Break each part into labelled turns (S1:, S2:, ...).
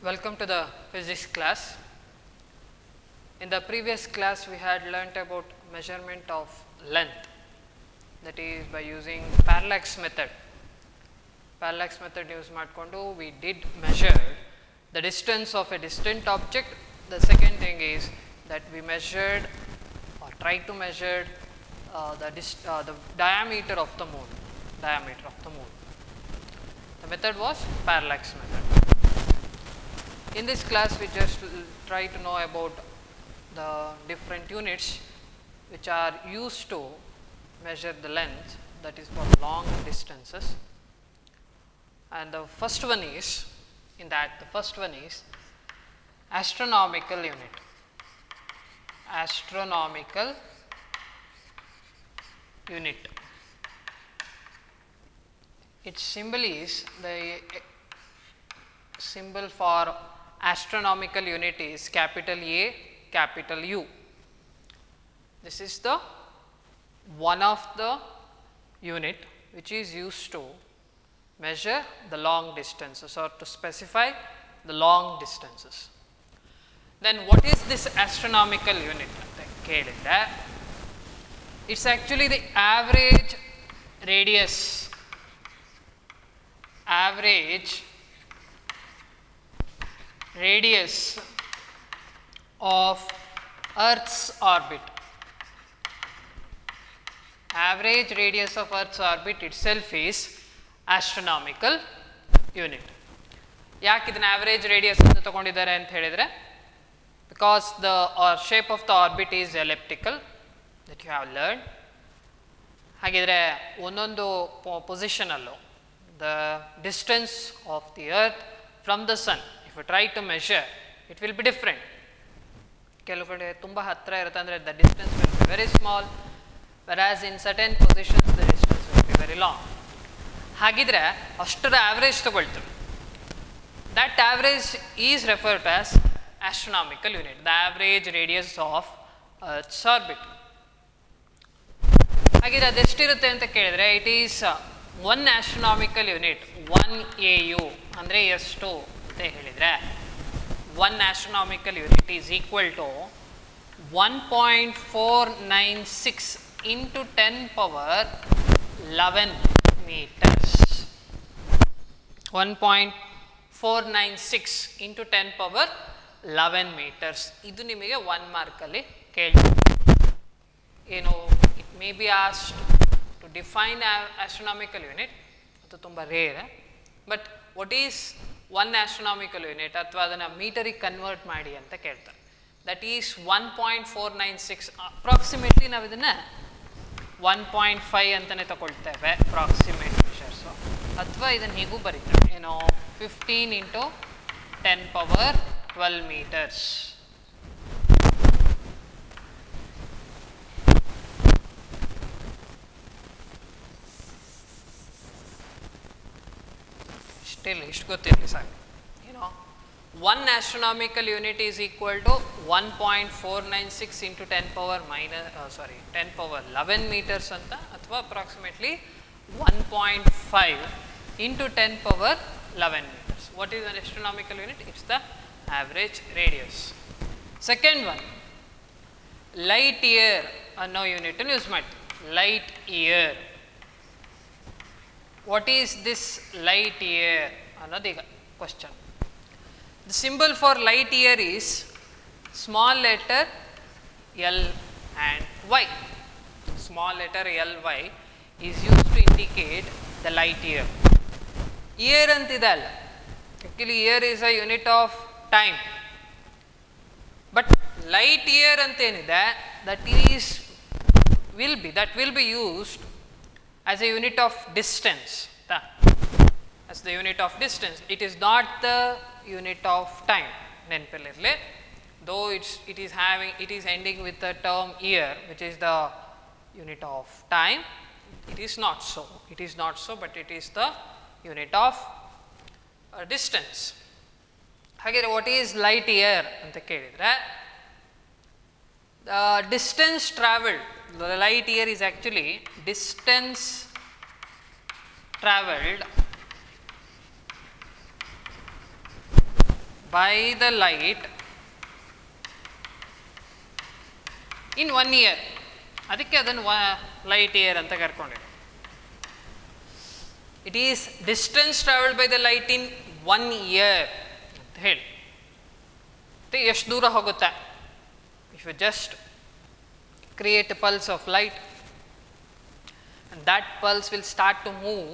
S1: Welcome to the physics class. In the previous class, we had learnt about measurement of length that is by using parallax method. Parallax method use ಮಾಡಿಕೊಂಡು we did measure the distance of a distant object. The second thing is that we measured or tried to measure uh, the, dist- uh, the diameter of the moon. Diameter of the moon. The method was parallax method. In this class, we just l- try to know about the different units which are used to measure the length that is for long distances. And the first one is, in that, the first one is astronomical unit. Astronomical unit. Its symbol is the symbol for astronomical unit is capital A, capital U. This is the one of the unit which is used to measure the long distances or to specify the long distances. Then what is this astronomical unit ಅಂತ ಕೇಳಿದ್ರೆ it's actually the average radius average radius of Earth's orbit. Average radius of Earth's orbit itself is astronomical unit. ಯಾಕೆ ಇದನ್ನ average radius ಅಂತ ತಗೊಂಡಿದ್ದಾರೆ ಅಂತ ಹೇಳಿದರೆ because the shape of the orbit is elliptical that you have learn ಹಾಗಿದ್ರೆ ಒಂದೊಂದು ಪೊಸಿಷನಲ್ಲೂ the distance of the earth from the sun if you try to measure it will be different ಕೆಲವು ಕಡೆ ತುಂಬ ಹತ್ತಿರ ಇರುತ್ತೆ ಅಂದರೆ the distance will be very small whereas in certain positions the distance will be very long ಹಾಗಿದ್ರೆ ಅಷ್ಟರ average ತಗೊಳ್ತೀವಿ that average is refer to as astronomical unit the average radius of earth's orbit ಹಾಗಿದ್ರೆ ಅದೆಷ್ಟಿರುತ್ತೆ ಅಂತ ಕೇಳಿದ್ರೆ it is one astronomical unit one A U ಅಂದರೆ ಎಷ್ಟು ಅಂತ ಹೇಳಿದರೆ one astronomical unit is equal to one point four nine six into ten power eleven metres one point four nine six into ten power eleven metres ಇದು ನಿಮಗೆ one ಮಾರ್ಕಲ್ಲಿ ಕೇಳ್ತೀವಿ ಏನು it may be asked to define astronomical unit ಅದು ತುಂಬ rare but what is one astronomical unit ಅಥವಾ ಅದನ್ನು ಮೀಟರಿಗೆ ಕನ್ವರ್ಟ್ ಮಾಡಿ ಅಂತ ಕೇಳ್ತಾರೆ that is one point four nine six approximately ನಾವು ಇದನ್ನು ಒನ್ ಪಾಯಿಂಟ್ ಫೈವ್ ಅಂತಲೇ ತಗೊಳ್ತೇವೆ ಅಪ್ರಾಕ್ಸಿಮೇಟ್ ಮೆಷರ್ಸು ಅಥವಾ ಇದನ್ನು ಹೀಗೂ ಬರೀತೇವೆ ಏನು fifteen into ten power twelve metres still ಇಷ್ಟು ಗೊತ್ತಿರಲಿ ಸಾಕು ಏನೋ one astronomical unit is equal to one point four nine six into ten power minus sorry ten power eleven metres ಅಂತ ಅಥವಾ approximately one point five into ten power eleven metres what is an astronomical unit it's the average radius second one light year ಅನ್ನೋ ಯೂನಿಟನ್ನು use ಮಾಡ್ತೀವಿ light year what is this light year ಅನ್ನೋದೀಗ question the symbol for light year is small letter L and Y small letter L Y is use to indicate the light year year ಅಂತಿದೆ ಅಲ್ಲ actually year is a unit of time but light year ಅಂತೇನಿದೆ that is will be that will be used as a unit of distance ta, as the unit of distance it is not the unit of time ನೆನಪಲ್ಲಿರಲಿ though it's it is having it is ending with the term year which is the unit of time it is not so it is not so but it is the unit of uh, distance ಹಾಗೆ what is light year ಅಂತ ಕೇಳಿದರೆ the distance traveled the light year is actually distance traveled by the light in one year ಅದಕ್ಕೆ ಅದನ್ನು light year ಅಂತ ಕರ್ಕೊಂಡಿದೆ it is distance travelled by the light in one year ಅಂತ ಹೇಳಿ ಮತ್ತೆ ಎಷ್ಟು ದೂರ ಹೋಗುತ್ತೆ if you just create a pulse of light and that pulse will start to move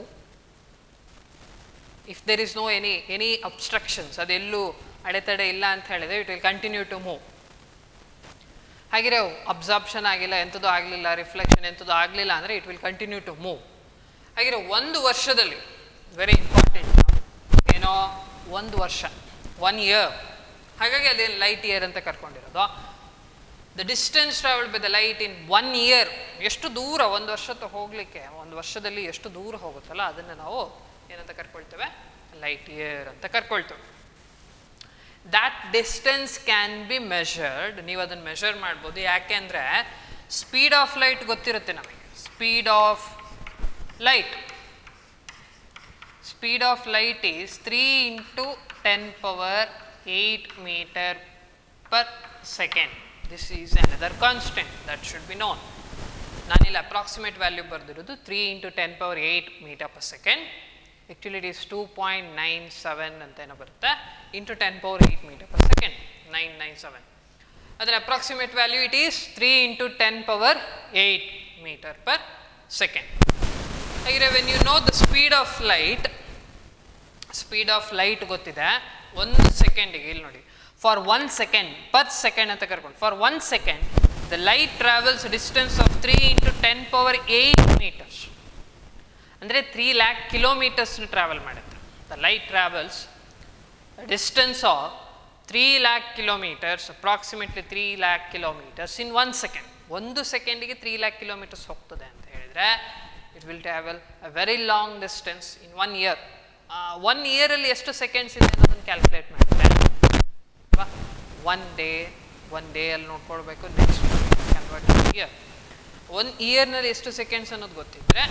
S1: if there is no any any obstructions ಅದೆಲ್ಲೂ ಅಡೆತಡೆ ಇಲ್ಲ ಅಂತ ಹೇಳಿದ್ರೆ it will continue to move ಹಾಗಿರೋ ಅಬ್ಸಾರ್ಪ್ಷನ್ ಆಗಿಲ್ಲ ಎಂಥದ್ದು ಆಗಲಿಲ್ಲ ರಿಫ್ಲೆಕ್ಷನ್ ಎಂಥದ್ದು ಆಗಲಿಲ್ಲ ಅಂದರೆ it will continue to move ಹಾಗಿರೋ ಒಂದು ವರ್ಷದಲ್ಲಿ ವೆರಿ ಇಂಪಾರ್ಟೆಂಟ್ ಏನೋ ಒಂದು ವರ್ಷ ಒನ್ ಇಯರ್ ಹಾಗಾಗಿ ಅಲ್ಲಿ ಲೈಟ್ ಇಯರ್ ಅಂತ ಕರ್ಕೊಂಡಿರೋದು the distance travelled by the light in one year ಎಷ್ಟು ದೂರ ಒಂದು ವರ್ಷ ಹೋಗಲಿಕ್ಕೆ ಒಂದು ವರ್ಷದಲ್ಲಿ ಎಷ್ಟು ದೂರ ಹೋಗುತ್ತಲ್ಲ ಅದನ್ನು ನಾವು ಏನಂತ ಕರ್ಕೊಳ್ತೇವೆ ಲೈಟ್ ಇಯರ್ ಅಂತ ಕರ್ಕೊಳ್ತೇವೆ that distance can be measured ನೀವು ಅದನ್ನು ಮೆಷರ್ ಮಾಡ್ಬೋದು ಯಾಕೆಂದರೆ ಸ್ಪೀಡ್ ಆಫ್ ಲೈಟ್ ಗೊತ್ತಿರುತ್ತೆ ನಮಗೆ speed of light speed of light is three into ten power eight metre per second this is another constant that should be known ನಾನಿಲ್ಲಿ approximate value ಬರೆದಿರೋದು three into ten power eight metre per second actually it is two point nine seven ಅಂತ ಏನೋ ಬರುತ್ತೆ into ten power eight metre per second nine nine seven ಅದರ approximate value it is three into ten power eight metre per second ಹಾಗೆ when you know the speed of light speed of light ಗೊತ್ತಿದೆ ಒಂದು ಸೆಕೆಂಡಿಗೆ ಇಲ್ಲಿ ನೋಡಿ for one second per second ಅಂತ ಕರ್ಕೊಂಡು for one second the light travels distance of three into ten power eight meters ಅಂದರೆ three lakh kilometers travel ಮಾಡುತ್ತೆ the light travels distance of three lakh kilometers approximately three lakh kilometers in one second ಒಂದು ಸೆಕೆಂಡಿಗೆ three lakh kilometers ಹೋಗ್ತದೆ ಅಂತ ಹೇಳಿದರೆ it will travel a very long distance in one year one ಇಯರಲ್ಲಿ ಎಷ್ಟು seconds ಇದೆ ಅನ್ನೋದನ್ನು ಕ್ಯಾಲ್ಕುಲೇಟ್ ಮಾಡ್ತಾರೆ ಅಲ್ವಾ ಒನ್ ಡೇ ಒನ್ ಡೇ ಅಲ್ಲಿ ನೋಡ್ಕೊಳ್ಬೇಕು ನೆಕ್ಸ್ಟ್ ಕನ್ವರ್ಟ್ ಇಯರ್ ಒನ್ ಇಯರ್ನಲ್ಲಿ ಎಷ್ಟು ಸೆಕೆಂಡ್ಸ್ ಅನ್ನೋದು ಗೊತ್ತಿದ್ರೆ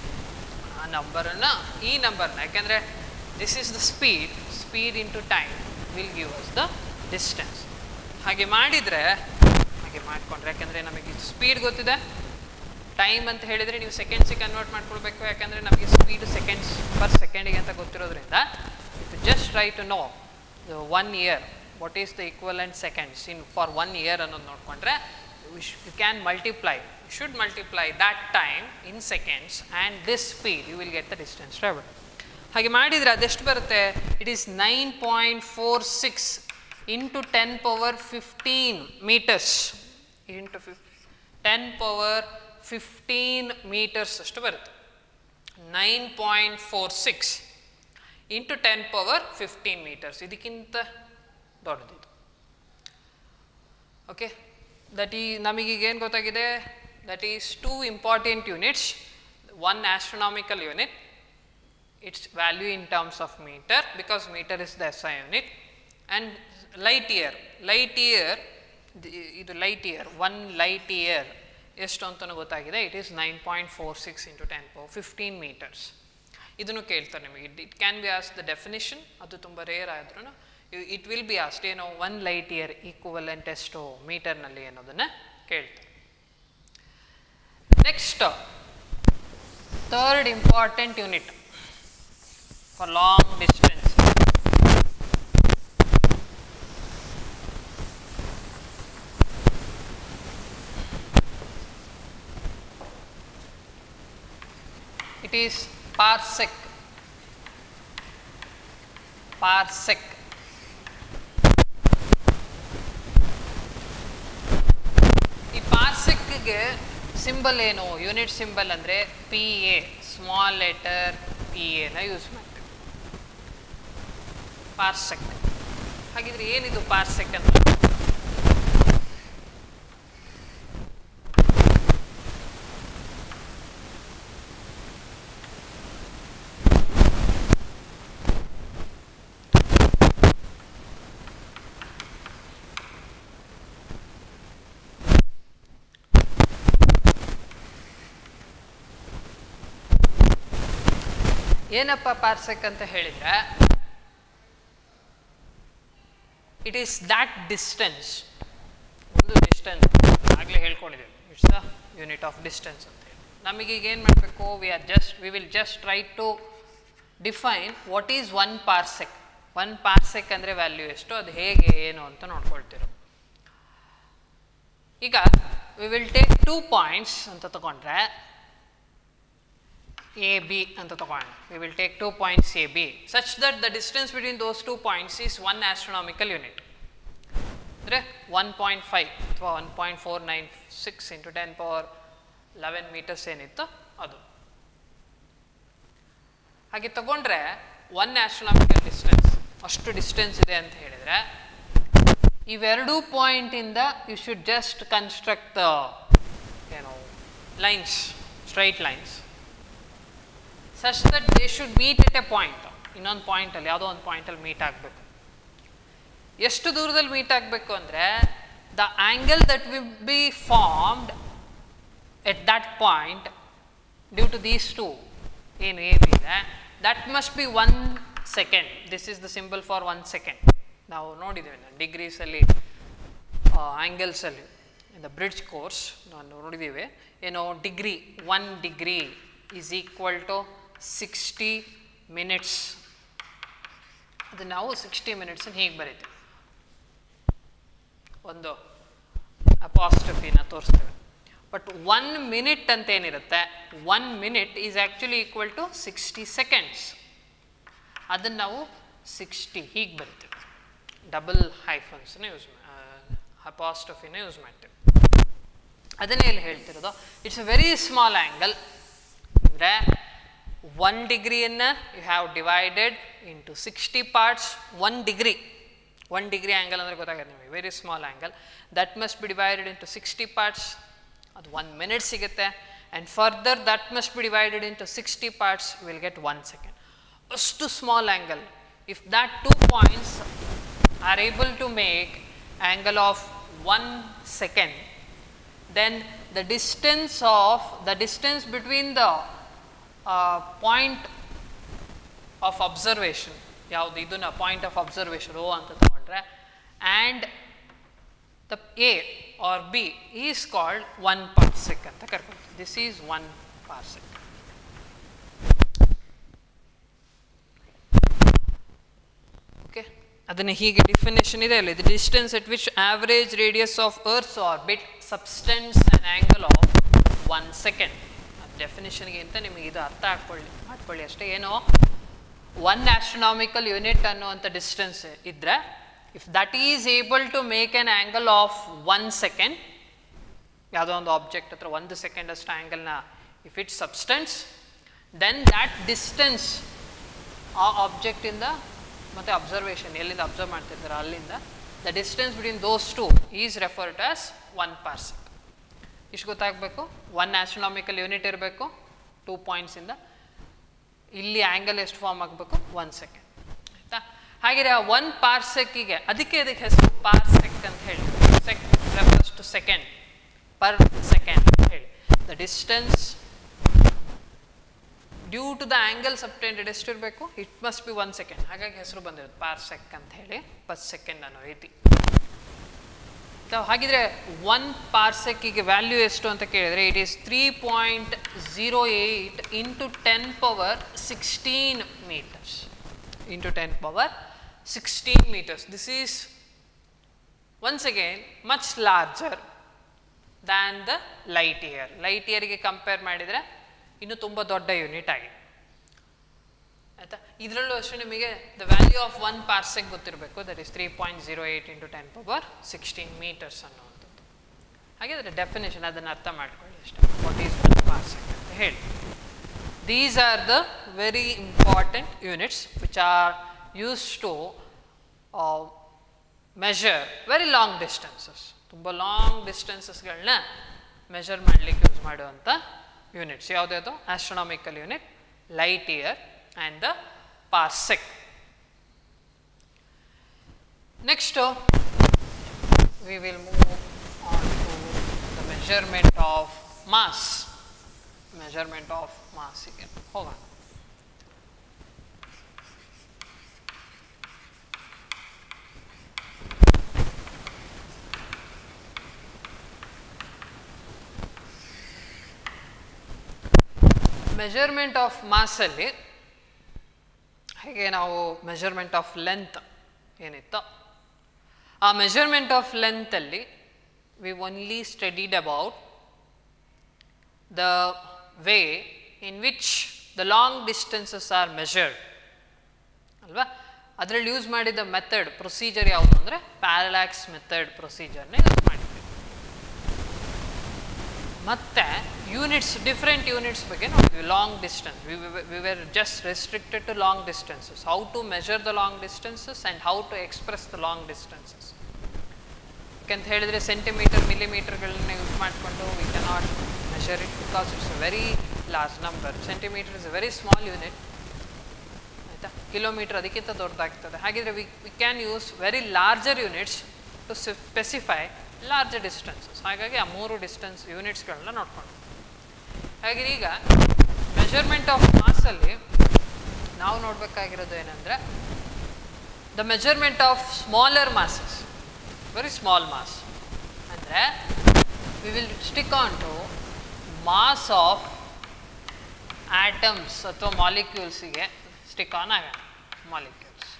S1: ಆ ನಂಬರನ್ನು ಈ ನಂಬರ್ನ ಯಾಕೆಂದರೆ this is the speed speed into time will give us the distance ಹಾಗೆ ಮಾಡಿದರೆ ಹಾಗೆ ಮಾಡಿಕೊಂಡ್ರೆ ಯಾಕೆಂದರೆ ನಮಗೆ ಸ್ಪೀಡ್ ಗೊತ್ತಿದೆ ಟೈಮ್ ಅಂತ ಹೇಳಿದರೆ ನೀವು ಸೆಕೆಂಡ್ಸಿಗೆ ಕನ್ವರ್ಟ್ ಮಾಡ್ಕೊಳ್ಬೇಕು ಯಾಕಂದರೆ ನಮಗೆ ಸ್ಪೀಡ್ ಸೆಕೆಂಡ್ಸ್ ಪರ್ ಸೆಕೆಂಡಿಗೆ ಅಂತ ಗೊತ್ತಿರೋದ್ರಿಂದ if just try to know one year what is the equivalent seconds in for one year ಅನ್ನೋದು ನೋಡಿಕೊಂಡ್ರೆ you can multiply you should multiply that time in seconds and this speed you will get the distance travel ಹಾಗೆ ಮಾಡಿದರೆ ಅದೆಷ್ಟು ಬರುತ್ತೆ it is nine point four six into ten power fifteen metres into ಫಿಫ್ ten power fifteen metres ಅಷ್ಟು ಬರುತ್ತೆ nine point four six into ten power fifteen metres ಇದಕ್ಕಿಂತ ದೊಡ್ಡದಿದು okay that ಈ ನಮಗೀಗೇನು ಗೊತ್ತಾಗಿದೆ that is two important units one astronomical unit its value in terms of meter because meter is the SI unit and light year light year ಇದು light year one light year ಎಷ್ಟು ಅಂತಲೂ ಗೊತ್ತಾಗಿದೆ it is nine point four six into ten power fifteen metres ಇದನ್ನು ಕೇಳ್ತಾರೆ ನಿಮಗೆ it it can be ಆಸ್ the definition ಅದು ತುಂಬ ರೇರ್ ಆದ್ರೂ ಇಟ್ ವಿಲ್ ಬಿ ಆಸ್ಟ್ ಏನೋ ಒನ್ ಲೈಟ್ ಇಯರ್ ಈಕ್ವಲೆಂಟ್ ಎಷ್ಟು ಮೀಟರ್ನಲ್ಲಿ ಅನ್ನೋದನ್ನು ಕೇಳ್ತಾರೆ next third important unit for long distance. It is parsec. Parsec. ಈ ಪಾರ್ಸೆಕ್ಗೆ ಸಿಂಬಲ್ ಏನು ಯೂನಿಟ್ ಸಿಂಬಲ್ ಅಂದರೆ P A small letter P ಎನ ಯೂಸ್ ಮಾಡ್ತೀವಿ ಪಾರ್ಸೆಕ್ ಹಾಗಿದ್ರೆ ಏನಿದು ಪಾರ್ಸೆಕ್ ಅಂತ ಏನಪ್ಪ ಪಾರ್ಸೆಕ್ ಅಂತ ಹೇಳಿದ್ರೆ ಇಟ್ ಈಸ್ ದ್ಯಾಟ್ ಡಿಸ್ಟೆನ್ಸ್ ಒಂದು ಡಿಸ್ಟೆನ್ಸ್ ಆಗಲೇ ಹೇಳ್ಕೊಂಡಿದ್ದೇವೆ it's the unit of distance ಅಂತ ಹೇಳಿ ನಮಗೀಗ ಏನು ಮಾಡಬೇಕು we are just we will just try to define what is one parsec one parsec ಅಂದರೆ ವ್ಯಾಲ್ಯೂ ಎಷ್ಟು ಅದು ಹೇಗೆ ಏನು ಅಂತ ನೋಡ್ಕೊಳ್ತಿರೋ ಈಗ we will take two points ಅಂತ ತಗೊಂಡ್ರೆ ಎ ಬಿ ಅಂತ ತಗೋಣ we will take two points A B such that the distance between those two points is one astronomical unit ಅಂದರೆ ಒನ್ ಪಾಯಿಂಟ್ ಫೈವ್ ಅಥವಾ one point four nine six into ten power eleven metres ಏನಿತ್ತು ಅದು ಹಾಗೆ ತಗೊಂಡ್ರೆ one astronomical distance ಅಷ್ಟು distance ಇದೆ ಅಂತ ಹೇಳಿದರೆ ಇವೆರಡೂ ಪಾಯಿಂಟಿಂದ you should just construct the ಏನು lines straight lines such that they should meet at a point ಇನ್ನೊಂದು ಪಾಯಿಂಟಲ್ಲಿ ಯಾವುದೋ ಒಂದು ಪಾಯಿಂಟಲ್ಲಿ ಮೀಟ್ ಆಗಬೇಕು ಎಷ್ಟು ದೂರದಲ್ಲಿ ಮೀಟ್ ಆಗಬೇಕು ಅಂದರೆ the angle that will be formed at that point due to these two ಏನು ಎ ಬಿ ಇದೆ that must be one second this is the symbol for one second ನಾವು ನೋಡಿದ್ದೀವಿ ನಾನು ಡಿಗ್ರೀಸಲ್ಲಿ ಆ್ಯಂಗಲ್ಸಲ್ಲಿ ಇನ್ ದ ಬ್ರಿಡ್ಜ್ ಕೋರ್ಸ್ ನಾನು ನೋಡಿದ್ದೀವಿ ಏನೋ degree one degree is equal to sixty minutes ಅದು ನಾವು ಸಿಕ್ಸ್ಟಿ ಮಿನಿಟ್ಸನ್ನು ಹೀಗೆ ಬರೀತೀವಿ ಒಂದು ಅಪಾಸ್ಟಫಿನ ತೋರಿಸ್ತೇವೆ ಬಟ್ ಒನ್ ಮಿನಿಟ್ ಅಂತ ಏನಿರುತ್ತೆ one minute is actually equal to sixty seconds ಅದನ್ನು ನಾವು ಸಿಕ್ಸ್ಟಿ ಹೀಗೆ ಬರಿತೀವಿ ಡಬಲ್ ಹೈಫನ್ಸ್ನ ಯೂಸ್ ಅಪಾಸ್ಟಫಿನ ಯೂಸ್ ಮಾಡ್ತೀವಿ ಅದನ್ನೇ ಇಲ್ಲಿ ಹೇಳ್ತಿರೋದು it's a very small angle ಅಂದರೆ ಒನ್ ಡಿಗ್ರಿಯನ್ನು you have divided into sixty parts one degree one degree angle ಅಂದರೆ ಗೊತ್ತಾಗುತ್ತೆ ನಿಮಗೆ very small angle that must be divided into sixty parts ಅದು ಒನ್ ಮಿನಿಟ್ ಸಿಗುತ್ತೆ and further that must be divided into sixty parts will get one second ಅಷ್ಟು small angle if that two points are able to make angle of one second then the distance of the distance between the uh, point of observation ಯಾವುದು ಇದನ್ನ point of observation O ಅಂತ ತಗೊಂಡ್ರೆ and the A R B is called one parsec ಅಂತ ಕರ್ಕೊಳ್ತೀವಿ this is one parsec okay ಅದನ್ನು ಹೀಗೆ definition ಇದೆ ಅಲ್ಲ ಇದು distance at which average radius of earth's orbit subtends and angle of one second ಡೆಫಿನೇಷನ್ಗಿಂತ ನಿಮಗೆ ಇದು ಅರ್ಥ ಹಾಕ್ಕೊಳ್ಳಿ ಮಾಡ್ಕೊಳ್ಳಿ ಅಷ್ಟೇ ಏನೋ ಒನ್ ಆಸ್ಟ್ರೋನಾಮಿಕಲ್ ಯೂನಿಟ್ ಅನ್ನುವಂಥ ಡಿಸ್ಟೆನ್ಸ್ ಇದ್ದರೆ if that is able to make an angle of one second ಯಾವುದೋ ಒಂದು ಆಬ್ಜೆಕ್ಟ್ ಹತ್ರ ಒಂದು ಸೆಕೆಂಡ್ ಅಷ್ಟು ಆ್ಯಂಗಲ್ನ if it subtends then that distance ಆ ಆಬ್ಜೆಕ್ಟಿಂದ ಮತ್ತು ಅಬ್ಸರ್ವೇಷನ್ ಎಲ್ಲಿಂದ ಅಬ್ಸರ್ವ್ ಮಾಡ್ತಿರ್ತಾರೆ ಅಲ್ಲಿಂದ the distance between those two is referred as one parsec ಇಷ್ಟು ಗೊತ್ತಾಗಬೇಕು ಒನ್ ಆಸ್ಟ್ರೋನಾಮಿಕಲ್ ಯೂನಿಟ್ ಇರಬೇಕು ಟೂ ಪಾಯಿಂಟ್ಸಿಂದ ಇಲ್ಲಿ ಆ್ಯಂಗಲ್ ಎಷ್ಟು ಫಾರ್ಮ್ ಆಗಬೇಕು ಒನ್ ಸೆಕೆಂಡ್ ಆಯಿತಾ ಹಾಗೆ ಒನ್ ಪಾರ್ಸೆಕ್ಕಿಗೆ ಅದಕ್ಕೆ ಅದಕ್ಕೆ ಹೆಸರು ಪಾರ್ಸೆಕ್ ಅಂತ ಹೇಳಿ sec refers to second per second ಅಂತ ಹೇಳಿ the distance due to the angle subtended ಎಷ್ಟಿರಬೇಕು it must be one second ಹಾಗಾಗಿ ಹೆಸರು ಬಂದಿರೋದು ಪಾರ್ ಸೆಕ್ ಅಂತ ಹೇಳಿ ಪರ್ ಸೆಕೆಂಡ್ ಅನ್ನೋ ರೀತಿ ಹಾಗಿದ್ರೆ ಒನ್ ಪಾರ್ಸೆಕ್ಕಿಗೆ ವ್ಯಾಲ್ಯೂ ಎಷ್ಟು ಅಂತ ಕೇಳಿದರೆ it is three point zero eight into ten power sixteen metres into ten power sixteen metres this is once again much larger than the light year light ಇಯರ್ಗೆ compare ಮಾಡಿದರೆ ಇನ್ನು ತುಂಬ ದೊಡ್ಡ ಯೂನಿಟ್ ಆಗಿದೆ ಆಯಿತಾ ಇದರಲ್ಲೂ ಅಷ್ಟೇ ನಿಮಗೆ the value of one parsec ಗೊತ್ತಿರಬೇಕು that is three point zero eight into ten power sixteen metres ಅನ್ನುವಂಥದ್ದು ಹಾಗೆ ಅದರ ಡೆಫಿನೇಷನ್ ಅದನ್ನು ಅರ್ಥ ಮಾಡ್ಕೊಳ್ಳಿ ಅಷ್ಟೇ ವಾಟ್ ಈಸ್ ಒನ್ ಪಾರ್ಸೆಕ್ ಅಂತ ಹೇಳಿ these are the very important units which are use to measure very long distances ತುಂಬ ಲಾಂಗ್ ಡಿಸ್ಟೆನ್ಸಸ್ಗಳನ್ನ ಮೆಷರ್ ಮಾಡಲಿಕ್ಕೆ ಯೂಸ್ ಮಾಡುವಂಥ ಯೂನಿಟ್ಸ್ ಯಾವುದ್ಯಾವುದು astronomical unit light year and the parsec next we will move on to the measurement of mass measurement of ಮಾಸಿಗೆ ಹೋಗೋಣ measurement of ಮಾಸಲ್ಲಿ ಹೇಗೆ ನಾವು measurement of length ಏನಿತ್ತೋ ಆ ಮೆಜರ್ಮೆಂಟ್ ಆಫ್ ಲೆಂತಲ್ಲಿ we only studied about the way in which the long distances are measured ಅಲ್ವಾ ಅದರಲ್ಲಿ use ಮಾಡಿದ ಮೆಥಡ್ ಪ್ರೊಸೀಜರ್ ಯಾವುದು ಅಂದರೆ ಪ್ಯಾರಲ್ಯಾಕ್ಸ್ ಮೆಥಡ್ ಪ್ರೊಸೀಜರ್ನೇ ಯೂಸ್ ಮಾಡಿದ್ವಿ ಮತ್ತೆ ಯೂನಿಟ್ಸ್ ಡಿಫ್ರೆಂಟ್ ಯೂನಿಟ್ಸ್ ಬಗ್ಗೆ ನೋಡಿದ್ವಿ long distance we were just restricted to long distances how to measure the long distances and how to express the long distances ಯಾಕಂತ ಹೇಳಿದರೆ ಸೆಂಟಿಮೀಟರ್ ಮಿಲಿಮೀಟರ್ಗಳನ್ನ ಯೂಸ್ ಮಾಡಿಕೊಂಡು we cannot measure it because it's a very large number centimetre is a very small unit ಆಯಿತಾ kilometre ಅದಕ್ಕಿಂತ ದೊಡ್ಡದಾಗ್ತದೆ ಹಾಗಿದ್ರೆ we we can use very larger units to specify larger distances ಹಾಗಾಗಿ ಆ ಮೂರು ಡಿಸ್ಟೆನ್ಸ್ ಯೂನಿಟ್ಸ್ಗಳನ್ನ ನೋಡ್ಕೊಂಡು ಹಾಗೆ ಈಗ ಮೆಷರ್ಮೆಂಟ್ ಆಫ್ ಮಾಸಲ್ಲಿ ನಾವು ನೋಡಬೇಕಾಗಿರೋದು ಏನಂದರೆ the measurement of smaller masses very small mass ಅಂದರೆ we will stick on to mass of atoms ಅಥವಾ ಮಾಲಿಕ್ಯೂಲ್ಸಿಗೆ ಸ್ಟಿಕ್ ಆನ್ ಆಗೋಣ ಮಾಲಿಕ್ಯೂಲ್ಸ್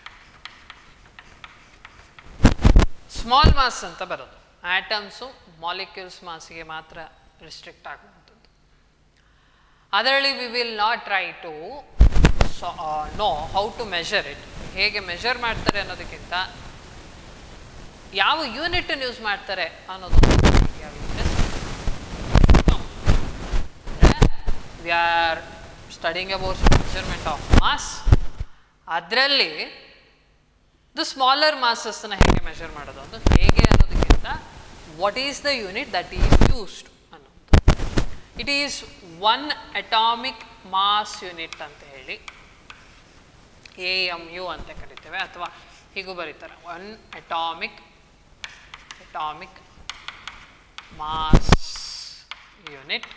S1: ಸ್ಮಾಲ್ ಮಾಸ್ ಅಂತ ಬರೋದು ಆಟಮ್ಸು ಮಾಲಿಕ್ಯೂಲ್ಸ್ ಮಾಸಿಗೆ ಮಾತ್ರ ರಿಸ್ಟ್ರಿಕ್ಟ್ ಆಗುವಂಥದ್ದು ಅದರಲ್ಲಿ we will not try to know how to measure it ಹೇಗೆ ಮೆಷರ್ ಮಾಡ್ತಾರೆ ಅನ್ನೋದಕ್ಕಿಂತ ಯಾವ ಯೂನಿಟನ್ನು ಯೂಸ್ ಮಾಡ್ತಾರೆ ಅನ್ನೋದು ಯಾವ we are studying about measurement of mass ಅದರಲ್ಲಿ ದ ಸ್ಮಾಲರ್ ಮಾಸಸ್ನ ಹೇಗೆ ಮೆಷರ್ ಮಾಡೋದು ಅಂತ ಹೇಗೆ ಅನ್ನೋದಕ್ಕಿಂತ what is the unit that is used ಅನ್ನೋದು it is one atomic mass unit ಅಂತ ಹೇಳಿ ಎ ಎಮ್ ಯು ಅಂತ ಕರಿತೇವೆ ಅಥವಾ ಹೀಗೂ ಬರೀತಾರೆ one atomic atomic mass unit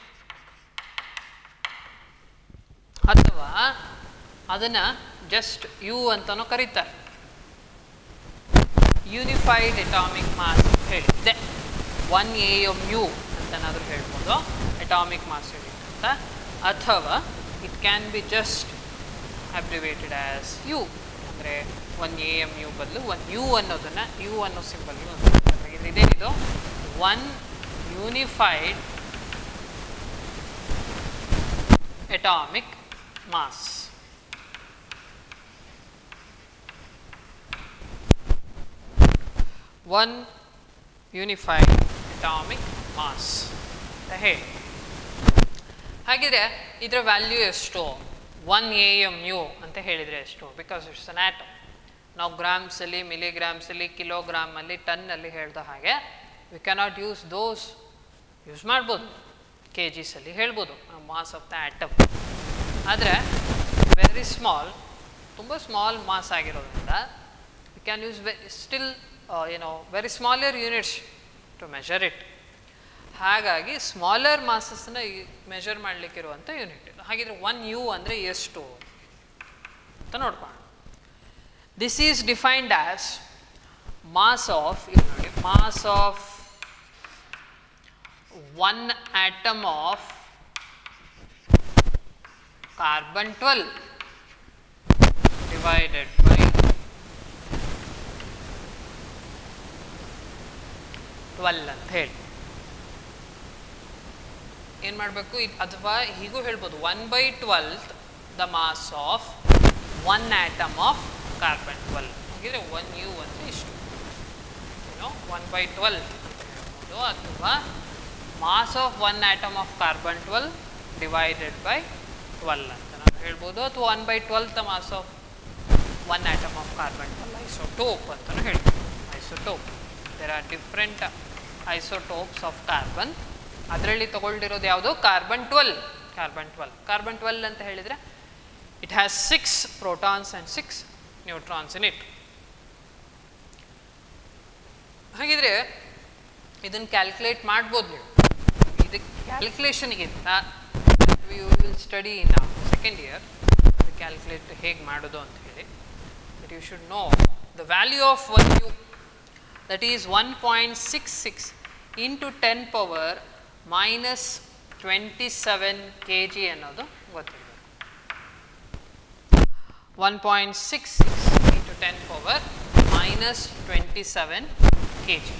S1: ಅಥವಾ ಅದನ್ನು ಜಸ್ಟ್ ಯು ಅಂತಲೂ ಕರೀತಾರೆ ಯೂನಿಫೈಡ್ ಅಟಾಮಿಕ್ ಮಾಸ್ ಅಂತ ಹೇಳಿದ್ದೆ ಒನ್ ಎ ಎಮ್ ಯು ಅಂತನಾದರೂ ಹೇಳ್ಬೋದು ಅಟಾಮಿಕ್ ಮಾಸ್ ಯೂನಿಟ್ ಅಂತ ಅಥವಾ it can be just abbreviated as U ಅಂದರೆ ಒನ್ ಎ ಎಮ್ ಯು ಬದಲು ಒನ್ ಯು ಅನ್ನೋದನ್ನು ಯು ಅನ್ನೋ ಸಿಂಬಲ್ ಇದೇನಿದು one unified atomic mass one unified atomic mass ಅಂತ ಹೇಳಿ ಹಾಗಿದ್ರೆ ಇದರ ವ್ಯಾಲ್ಯೂ ಎಷ್ಟು ಒನ್ ಎ ಎಮ್ ಯು ಅಂತ ಹೇಳಿದರೆ ಎಷ್ಟು ಬಿಕಾಸ್ ಇಟ್ಸ್ ಅನ್ ಆಟಮ್ ನಾವು ಗ್ರಾಮ್ಸಲ್ಲಿ ಮಿಲಿಗ್ರಾಮ್ಸಲ್ಲಿ ಕಿಲೋಗ್ರಾಮಲ್ಲಿ ಟನ್ನಲ್ಲಿ ಹೇಳ್ದ ಹಾಗೆ we cannot use those use ಮಾಡ್ಬೋದು ಕೆ ಜಿಸಲ್ಲಿ ಹೇಳ್ಬೋದು ಮಾಸ್ ಆಫ್ ದ ಆಟಮ್ ಆದರೆ ವೆರಿ ಸ್ಮಾಲ್ ತುಂಬ ಸ್ಮಾಲ್ ಮಾಸ್ ಆಗಿರೋದ್ರಿಂದ we can use we still ಏನೋ very smaller units to measure it ಹಾಗಾಗಿ ಸ್ಮಾಲರ್ ಮಾಸಸ್ನ ಮೆಷರ್ ಮಾಡಲಿಕ್ಕಿರುವಂಥ ಯೂನಿಟ್ ಇದು ಹಾಗಿದ್ರೆ ಒನ್ ಯು ಅಂದರೆ ಎಷ್ಟು ಅಂತ ನೋಡ್ಕೊಳ್ಳೋಣ this is defined as mass of ಇದು ನೋಡಿ mass of one atom of carbon twelve divided by twelve ಅಂತ ಹೇಳಿ ಏನು ಮಾಡಬೇಕು ಇದು ಅಥವಾ ಹೀಗೂ ಹೇಳ್ಬೋದು one by twelfth the mass of one atom of carbon twelve ಹಾಗಿದ್ರೆ ಒನ್ ಯು ಅಂದರೆ ಇಷ್ಟು ಏನೋ ಒನ್ ಬೈ ಟ್ವೆಲ್ತ್ ಅಂತ ಹೇಳ್ಬೋದು ಅಥವಾ mass of one atom of carbon twelve divided by twelve ಅಂತ ನಾವು ಹೇಳ್ಬೋದು ಅಥವಾ one by twelfth the mass of one atom of carbon twelve isotope ಅಂತಲೂ ಹೇಳ್ಬೋದು isotope there are different isotopes of carbon ಅದರಲ್ಲಿ ತಗೊಳ್ಳಿರೋದು ಯಾವುದು carbon twelve carbon twelve carbon twelve ಅಂತ ಹೇಳಿದರೆ it has six protons and six neutrons in it ಹಾಗಿದ್ರೆ ಇದನ್ನು calculate ಮಾಡ್ಬೋದು ನೀವು ಇದಕ್ಕೆ ಕ್ಯಾಲ್ಕುಲೇಷನ್ಗಿಂತ you will study in second year ಅದು ಕ್ಯಾಲ್ಕುಲೇಟ್ ಹೇಗೆ ಮಾಡೋದು ಅಂತ ಹೇಳಿ but you should know the value of one U that is one point six six into ten power minus twenty seven K G ಅನ್ನೋದು ಗೊತ್ತಿರಬೇಕು one point six six into ten power minus twenty seven K G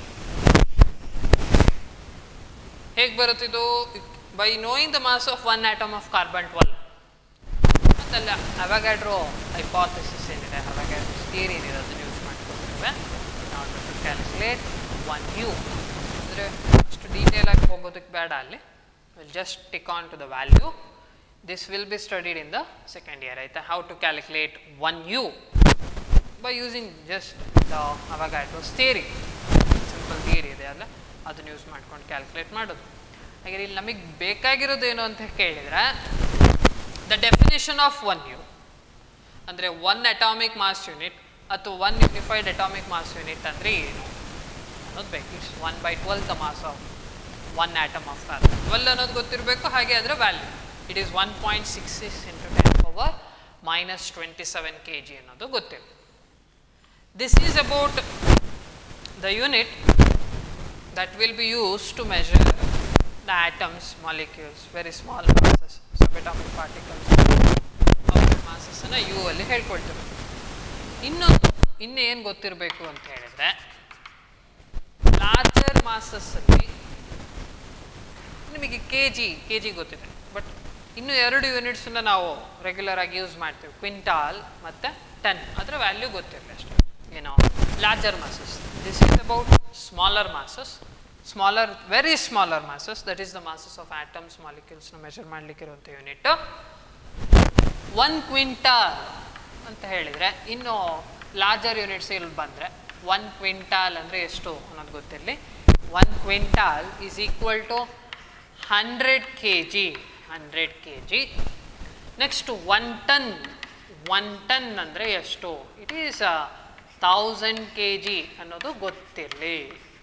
S1: ಹೇಗೆ ಬರುತ್ತಿದ್ದು by knowing the mass of one atom of carbon twelve ಮತ್ತಲ್ಲ Avogadro hypothesis ಏನಿದೆ Avogadro theory ಏನಿದೆ ಅದನ್ನು use ಮಾಡ್ಕೊಳ್ತೇವೆ not to calculate one U ಅಂದರೆ ಅಷ್ಟು detail ಆಗಿ ಹೋಗೋದಕ್ಕೆ ಬೇಡ ಅಲ್ಲಿ will just stick on to the value this will be studied in the second year ಆಯಿತಾ how to calculate one U by using just the Avogadro's theory simple theory ಇದೆ ಅಲ್ಲ ಅದನ್ನು ಯೂಸ್ ಮಾಡ್ಕೊಂಡು ಕ್ಯಾಲ್ಕುಲೇಟ್ ಮಾಡೋದು ಹಾಗೆ ಇಲ್ಲಿ ನಮಗೆ ಬೇಕಾಗಿರೋದು ಏನು ಅಂತ ಕೇಳಿದರೆ the definition of one U ಅಂದರೆ ಒನ್ ಅಟಾಮಿಕ್ ಮಾಸ್ ಯೂನಿಟ್ ಅಥವಾ one unified atomic mass unit ಅಂದರೆ ಏನು ಅನ್ನೋದು ಬೇಕು it's one by twelve the mass of one atom of carbon twelve ಅನ್ನೋದು ಗೊತ್ತಿರಬೇಕು ಹಾಗೆ ಅದರ value it is one point six six into ten power minus twenty seven K G ಅನ್ನೋದು ಗೊತ್ತಿರಬೇಕು this is about the unit that will be used to measure the atoms, molecules, very small masses, subatomic particles, ಅವ್ರ masses-ಅನ್ನ you ಅಲ್ಲಿ ಹೇಳ್ಕೊಳ್ತೇವೆ ಇನ್ನೊಂದು ಇನ್ನೇನು ಗೊತ್ತಿರಬೇಕು ಅಂತ ಹೇಳಿದ್ರೆ larger ಮಾಸಸ್ಸಲ್ಲಿ ನಿಮಗೆ ಕೆ ಜಿ ಕೆ ಜಿ ಗೊತ್ತಿದೆ ಬಟ್ ಇನ್ನು ಎರಡು ಯೂನಿಟ್ಸನ್ನ ನಾವು ರೆಗ್ಯುಲರ್ ಆಗಿ ಯೂಸ್ ಮಾಡ್ತೀವಿ ಕ್ವಿಂಟಾಲ್ ಮತ್ತು ಟನ್ ಅದರ ವ್ಯಾಲ್ಯೂ ಗೊತ್ತಿರಲಿ ಅಷ್ಟೇ ಏನೋ larger masses this is about smaller masses smaller very smaller masses that is the masses of atoms ಮಾಲಿಕ್ಯೂಲ್ಸ್ನ ಮೆಷರ್ ಮಾಡಲಿಕ್ಕಿರುವಂಥ ಯೂನಿಟ್ ಒನ್ ಕ್ವಿಂಟಾಲ್ ಅಂತ ಹೇಳಿದರೆ ಇನ್ನು ಲಾರ್ಜರ್ ಯೂನಿಟ್ಸ್ ಇಲ್ಲಿ ಬಂದರೆ ಒನ್ ಕ್ವಿಂಟಾಲ್ ಅಂದರೆ ಎಷ್ಟು ಅನ್ನೋದು ಗೊತ್ತಿರಲಿ one quintal is equal to hundred K G hundred K G next one ton one ton ಅಂದರೆ ಎಷ್ಟು it is thousand K G ಅನ್ನೋದು ಗೊತ್ತಿರಲಿ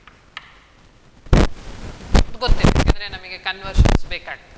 S1: ಗೊತ್ತಿಲ್ಲ ಯಾಕಂದರೆ ನಮಗೆ ಕನ್ವರ್ಷನ್ಸ್ ಬೇಕಾಗ್ತದೆ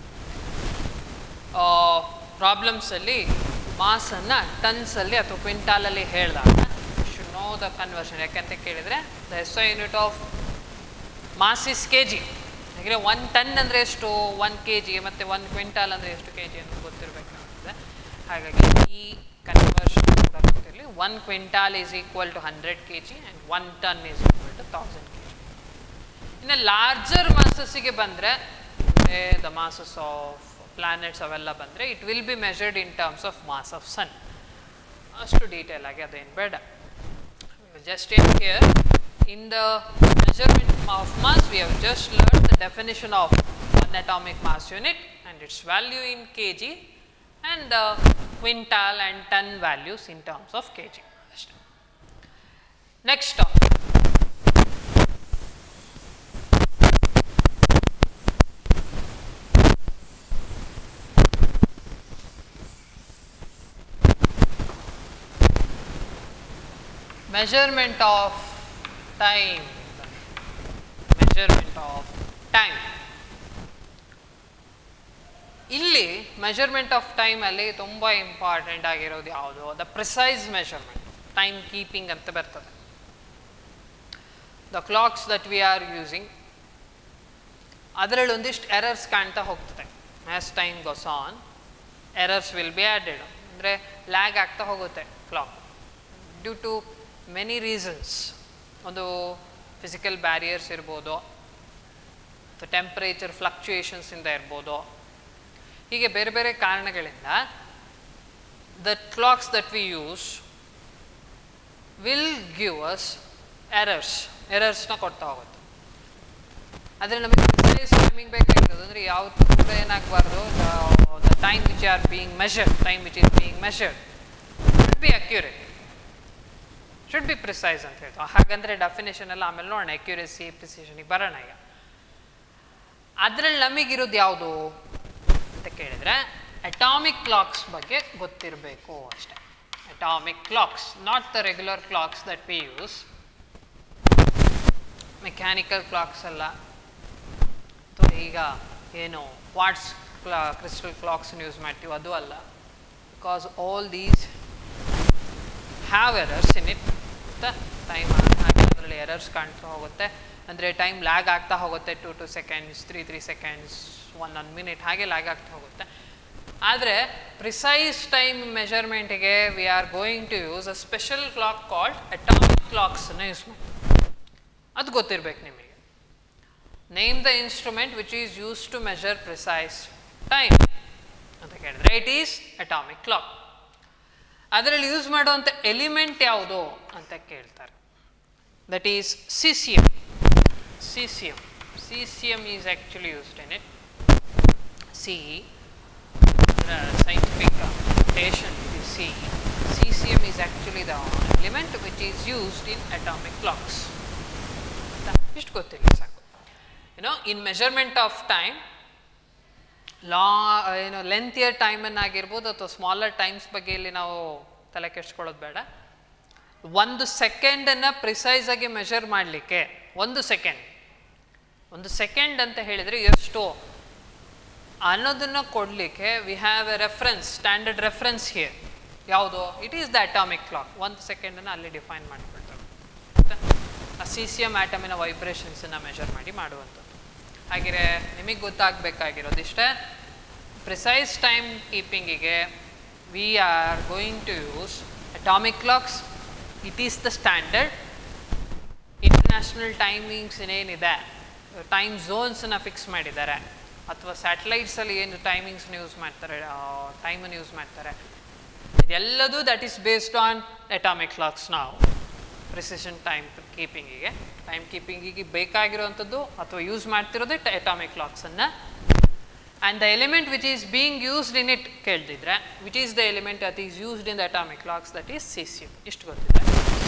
S1: ಪ್ರಾಬ್ಲಮ್ಸಲ್ಲಿ ಮಾಸನ್ನು ಟನ್ಸಲ್ಲಿ ಅಥವಾ ಕ್ವಿಂಟಾಲಲ್ಲಿ ಹೇಳಿದಾಗ ಶುಡ್ ನೋ ದ ಕನ್ವರ್ಷನ್ ಯಾಕಂತ ಕೇಳಿದರೆ the S I unit of mass is K G ಹಾಗೆ ಒನ್ ಟನ್ ಅಂದರೆ ಎಷ್ಟು ಒನ್ ಕೆ ಜಿ ಮತ್ತು ಒನ್ ಕ್ವಿಂಟಾಲ್ ಅಂದರೆ ಎಷ್ಟು ಕೆ ಜಿ ಅಂತ ಗೊತ್ತಿರಬೇಕಾಗ್ತದೆ ಹಾಗಾಗಿ ಈ ಕನ್ವರ್ಷನ್ ಕೂಡ ಗೊತ್ತಿರಲಿ one quintal is equal to hundred K G and one ton is equal to thousand K G ಇನ್ನು ಲಾರ್ಜರ್ ಮಾಸಸ್ಸಿಗೆ ಬಂದರೆ ದ ಮಾಸಸ್ ಆಫ್ ಪ್ಲಾನೆಟ್ಸ್ ಅವೆಲ್ಲ ಬಂದರೆ it will be measured in terms of mass of sun ಅಷ್ಟು detail ಆಗಿ ಅದೇನು ಬೇಡ just ಏನ್ here in the measurement of mass we have just learn the definition of one atomic mass unit and its value in K G and the quintal and ton values in terms of K G ಅಷ್ಟೇ next measurement of time measurement of time ಇಲ್ಲಿ measurement of ಟೈಮಲ್ಲಿ ತುಂಬ important ಆಗಿರೋದು ಯಾವುದು the precise measurement time keeping ಅಂತ ಬರ್ತದೆ the clocks that we are using ಅದರಲ್ಲಿ ಒಂದಿಷ್ಟು ಎರರ್ಸ್ ಕಾಣ್ತಾ ಹೋಗ್ತದೆ as time goes on errors will be added ಅಂದರೆ ಲ್ಯಾಗ್ ಆಗ್ತಾ ಹೋಗುತ್ತೆ clock due to many reasons ಒಂದು ಫಿಸಿಕಲ್ ಬ್ಯಾರಿಯರ್ಸ್ ಇರ್ಬೋದು ಅಥವಾ ಟೆಂಪ್ರೇಚರ್ ಫ್ಲಕ್ಚುಯೇಷನ್ಸಿಂದ ಇರ್ಬೋದು ಹೀಗೆ ಬೇರೆ ಬೇರೆ ಕಾರಣಗಳಿಂದ the clocks that we use will give us errors ಎರರ್ಸ್ನ ಕೊಡ್ತಾ ಹೋಗುತ್ತೆ ಆದರೆ ನಮಗೆ ಪ್ರಿಸೈಸ್ ಟೈಮಿಂಗ್ ಬೇಕಾಗಿರೋದು ಅಂದರೆ ಯಾವತ್ತೂ ಕೂಡ ಏನಾಗಬಾರ್ದು the time which are being measured time which is being measured should be accurate should be precise ಅಂತ ಹೇಳ್ತು ಹಾಗಂದರೆ ಡೆಫಿನೇಷನ್ ಎಲ್ಲ ಆಮೇಲೆ ನೋಡೋಣ ಅಕ್ಯುರೇಸಿ ಪ್ರಿಸಿಷನಿಗೆ ಬರೋಣ ಈಗ ಅದರಲ್ಲಿ ನಮಗಿರೋದು ಯಾವುದು ಅಂತ ಕೇಳಿದರೆ ಅಟಾಮಿಕ್ ಕ್ಲಾಕ್ಸ್ ಬಗ್ಗೆ ಗೊತ್ತಿರಬೇಕು ಅಷ್ಟೆ atomic clocks not the regular clocks that we use mechanical clocks ಅಲ್ಲ ಅಥವಾ ಈಗ ಏನು ವಾಟ್ಸ್ ಕ್ಲಾ ಕ್ರಿಸ್ಟಲ್ ಕ್ಲಾಕ್ಸನ್ನು ಯೂಸ್ ಮಾಡ್ತೀವಿ ಅದು ಅಲ್ಲ because all these have errors in it time ಹಾಗೆ ಅದರಲ್ಲಿ ಎರರ್ಸ್ ಕಾಣ್ತಾ ಹೋಗುತ್ತೆ ಅಂದರೆ ಟೈಮ್ ಲ್ಯಾಗ್ ಆಗ್ತಾ ಹೋಗುತ್ತೆ two two seconds three three seconds one one minute ಹಾಗೆ ಲ್ಯಾಗ್ ಆಗ್ತಾ ಹೋಗುತ್ತೆ ಆದರೆ ಪ್ರಿಸೈಸ್ ಟೈಮ್ ಮೆಷರ್ಮೆಂಟಿಗೆ we are going to use a special clock called atomic ಕ್ಲಾಕ್ಸನ್ನು ಯೂಸ್ ಮಾಡಿ ಅದು ಗೊತ್ತಿರಬೇಕು ನಿಮಗೆ name the instrument which is use to measure precise time ಅಂತ ಕೇಳಿದ್ರೆ ಇಟ್ ಈಸ್ ಅಟಾಮಿಕ್ ಕ್ಲಾಕ್ ಅದರಲ್ಲಿ ಯೂಸ್ ಮಾಡುವಂಥ ಎಲಿಮೆಂಟ್ ಯಾವುದು ಅಂತ ಕೇಳ್ತಾರೆ that is caesium caesium caesium is actually used in it C scientific notation you see cesium is actually the element which is used in atomic clocks ಇಷ್ಟು ಗೊತ್ತಿಲ್ಲ ಸಾಕು you know in measurement of time ಲಾ ಏನೋ lengthier ಟೈಮನ್ನು ಆಗಿರ್ಬೋದು ಅಥವಾ smaller times ಬಗ್ಗೆ ಇಲ್ಲಿ ನಾವು ತಲೆ ಕೆಡ್ಸ್ಕೊಳ್ಳೋದು ಬೇಡ ಒಂದು ಸೆಕೆಂಡನ್ನು ಪ್ರಿಸೈಸಾಗಿ ಮೆಷರ್ ಮಾಡಲಿಕ್ಕೆ ಒಂದು ಸೆಕೆಂಡ್ ಒಂದು ಸೆಕೆಂಡ್ ಅಂತ ಹೇಳಿದರೆ ಎಷ್ಟು ಅನ್ನೋದನ್ನು ಕೊಡಲಿಕ್ಕೆ we have a reference standard reference here ಯಾವುದು it is the atomic clock ಒಂದು ಸೆಕೆಂಡನ್ನು ಅಲ್ಲಿ ಡಿಫೈನ್ ಮಾಡಿಕೊಳ್ತಾರೆ ಆ ಸಿ ಸಿ ಎಮ್ ಆಟಮಿನ ವೈಬ್ರೇಷನ್ಸನ್ನು ಮೆಷರ್ ಮಾಡಿ ಮಾಡುವಂಥದ್ದು ಹಾಗೆಯೇ ನಿಮಗೆ ಗೊತ್ತಾಗಬೇಕಾಗಿರೋದು ಇಷ್ಟೇ ಪ್ರಿಸೈಸ್ ಟೈಮ್ ಕೀಪಿಂಗಿಗೆ we are going to use atomic clocks it is the standard international timings ಏನಿದೆ ಟೈಮ್ ಝೋನ್ಸನ್ನು ಫಿಕ್ಸ್ ಮಾಡಿದ್ದಾರೆ ಅಥವಾ ಸ್ಯಾಟಲೈಟ್ಸಲ್ಲಿ ಏನು ಟೈಮಿಂಗ್ಸ್ನ ಯೂಸ್ ಮಾಡ್ತಾರೆ ಟೈಮನ್ನು ಯೂಸ್ ಮಾಡ್ತಾರೆ ಇದೆಲ್ಲದೂ that is based on atomic clocks ನಾವು ಪ್ರಿಸಿಷನ್ ಟೈಮ್ ಕೀಪಿಂಗಿಗೆ ಟೈಮ್ ಕೀಪಿಂಗಿಗೆ ಬೇಕಾಗಿರುವಂಥದ್ದು ಅಥವಾ ಯೂಸ್ ಮಾಡ್ತಿರೋದೇ ಅಟಾಮಿಕ್ ಕ್ಲಾಕ್ಸನ್ನು and the element which is being used in it ಕೇಳ್ತಿದ್ರೆ which is the element that is used in the atomic clocks that is caesium ಇಷ್ಟು ಗೊತ್ತಿದೆ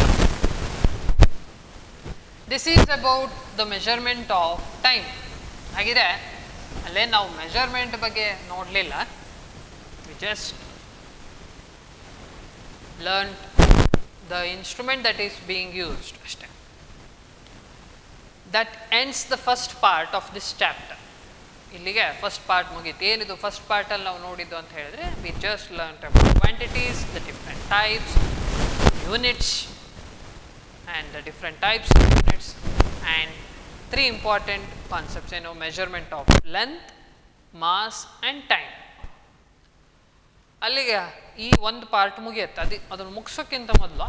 S1: this is about the measurement of time ಹಾಗಿದೆ ಅಲ್ಲೇ ನಾವು measurement ಬಗ್ಗೆ ನೋಡಲಿಲ್ಲ we just learn the instrument that is being used ಅಷ್ಟೇ that ends the first part of this chapter ಇಲ್ಲಿಗೆ first part ಮುಗೀತು ಏನಿದು ಫಸ್ಟ್ ಪಾರ್ಟಲ್ಲಿ ನಾವು ನೋಡಿದ್ದು ಅಂತ ಹೇಳಿದ್ರೆ we just learn about quantities the different types units and the different types of units and three important concepts you know measurement of length mass and time ಅಲ್ಲಿಗೆ ಈ ಒಂದು ಪಾರ್ಟ್ ಮುಗಿಯುತ್ತೆ ಅದು ಅದನ್ನು ಮುಗಿಸೋಕ್ಕಿಂತ ಮೊದಲು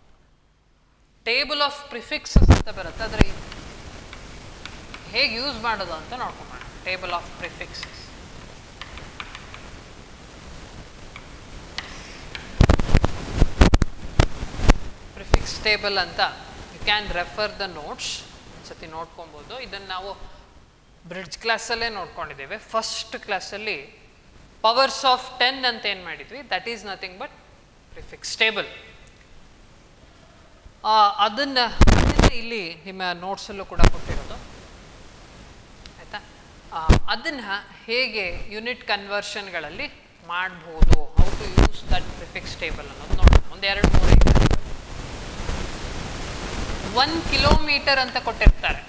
S1: ಟೇಬಲ್ ಆಫ್ ಪ್ರಿಫಿಕ್ಸಸ್ ಅಂತ ಬರುತ್ತೆ ಅದರ ಹೇಗೆ ಯೂಸ್ ಮಾಡೋದು ಅಂತ ನೋಡ್ಕೊಂಬೋಣ table of prefixes prefix table ಅಂತ you can refer the notes ಒಂದ್ಸತಿ ನೋಡ್ಕೊಬೋದು ಇದನ್ನು ನಾವು ಬ್ರಿಡ್ಜ್ ಕ್ಲಾಸಲ್ಲೇ ನೋಡ್ಕೊಂಡಿದ್ದೇವೆ ಫಸ್ಟ್ ಕ್ಲಾಸಲ್ಲಿ ಪವರ್ಸ್ ಆಫ್ ಟೆನ್ ಅಂತ ಏನು ಮಾಡಿದ್ವಿ that is nothing but prefix table ಅದನ್ನು ಅದನ್ನು ಇಲ್ಲಿ ನಿಮ್ಮ ನೋಟ್ಸಲ್ಲೂ ಕೂಡ ಕೊಟ್ಟಿರೋದು ಆಯಿತಾ ಅದನ್ನು ಹೇಗೆ ಯೂನಿಟ್ ಕನ್ವರ್ಷನ್ಗಳಲ್ಲಿ ಮಾಡ್ಬೋದು how to use that prefix table ಅನ್ನೋದು ನೋಡೋಣ ಒಂದು ಎರಡು ಮೂರು ಒನ್ ಕಿಲೋಮೀಟರ್ ಅಂತ ಕೊಟ್ಟಿರ್ತಾರೆ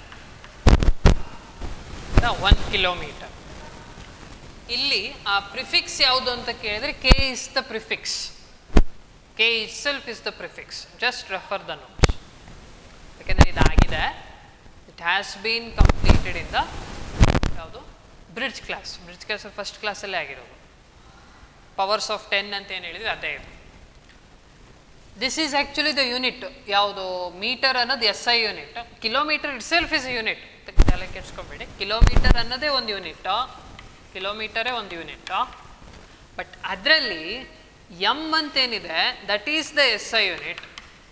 S1: ಒನ್ ಕಿಲೋಮೀಟರ್ ಇಲ್ಲಿ ಆ ಪ್ರಿಫಿಕ್ಸ್ ಯಾವುದು ಅಂತ ಕೇಳಿದ್ರೆ K is the prefix K itself is the prefix just refer the notes ಯಾಕೆಂದರೆ ಇದಾಗಿದೆ it has been completed in the ಯಾವುದು bridge class bridge class first ಕ್ಲಾಸಲ್ಲೇ ಆಗಿರೋದು ಪವರ್ಸ್ ಆಫ್ ಟೆನ್ ಅಂತ ಏನು ಹೇಳಿದ್ವಿ ಅದೇ ಇದು this is actually the unit ಯಾವುದು ಮೀಟರ್ ಅನ್ನೋದು S I unit kilometre itself is unit ತಲೆ ಕೆಡ್ಸ್ಕೊಬೇಡಿ ಕಿಲೋಮೀಟರ್ ಅನ್ನೋದೇ ಒಂದು ಯೂನಿಟ್ ಕಿಲೋಮೀಟರೇ ಒಂದು ಯೂನಿಟ್ ಬಟ್ ಅದರಲ್ಲಿ M ಅಂತೇನಿದೆ that is the S I unit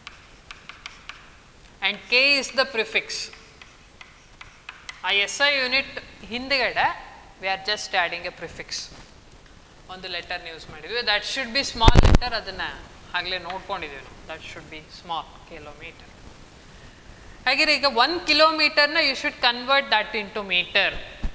S1: and K is the prefix ಆ ಎಸ್ ಐ ಯೂನಿಟ್ ಹಿಂದ್ಗಡೆ we are just adding a prefix ಒಂದು ಲೆಟರ್ನ ಯೂಸ್ ಮಾಡಿದ್ವಿ that should be small letter ಅದನ್ನು ಆಗಲೇ ನೋಡ್ಕೊಂಡಿದ್ದೀವಿ ನಾವು that should be small kilometre ಹಾಗೆ ಈಗ ಒನ್ ಕಿಲೋಮೀಟರ್ನ you should convert that into metre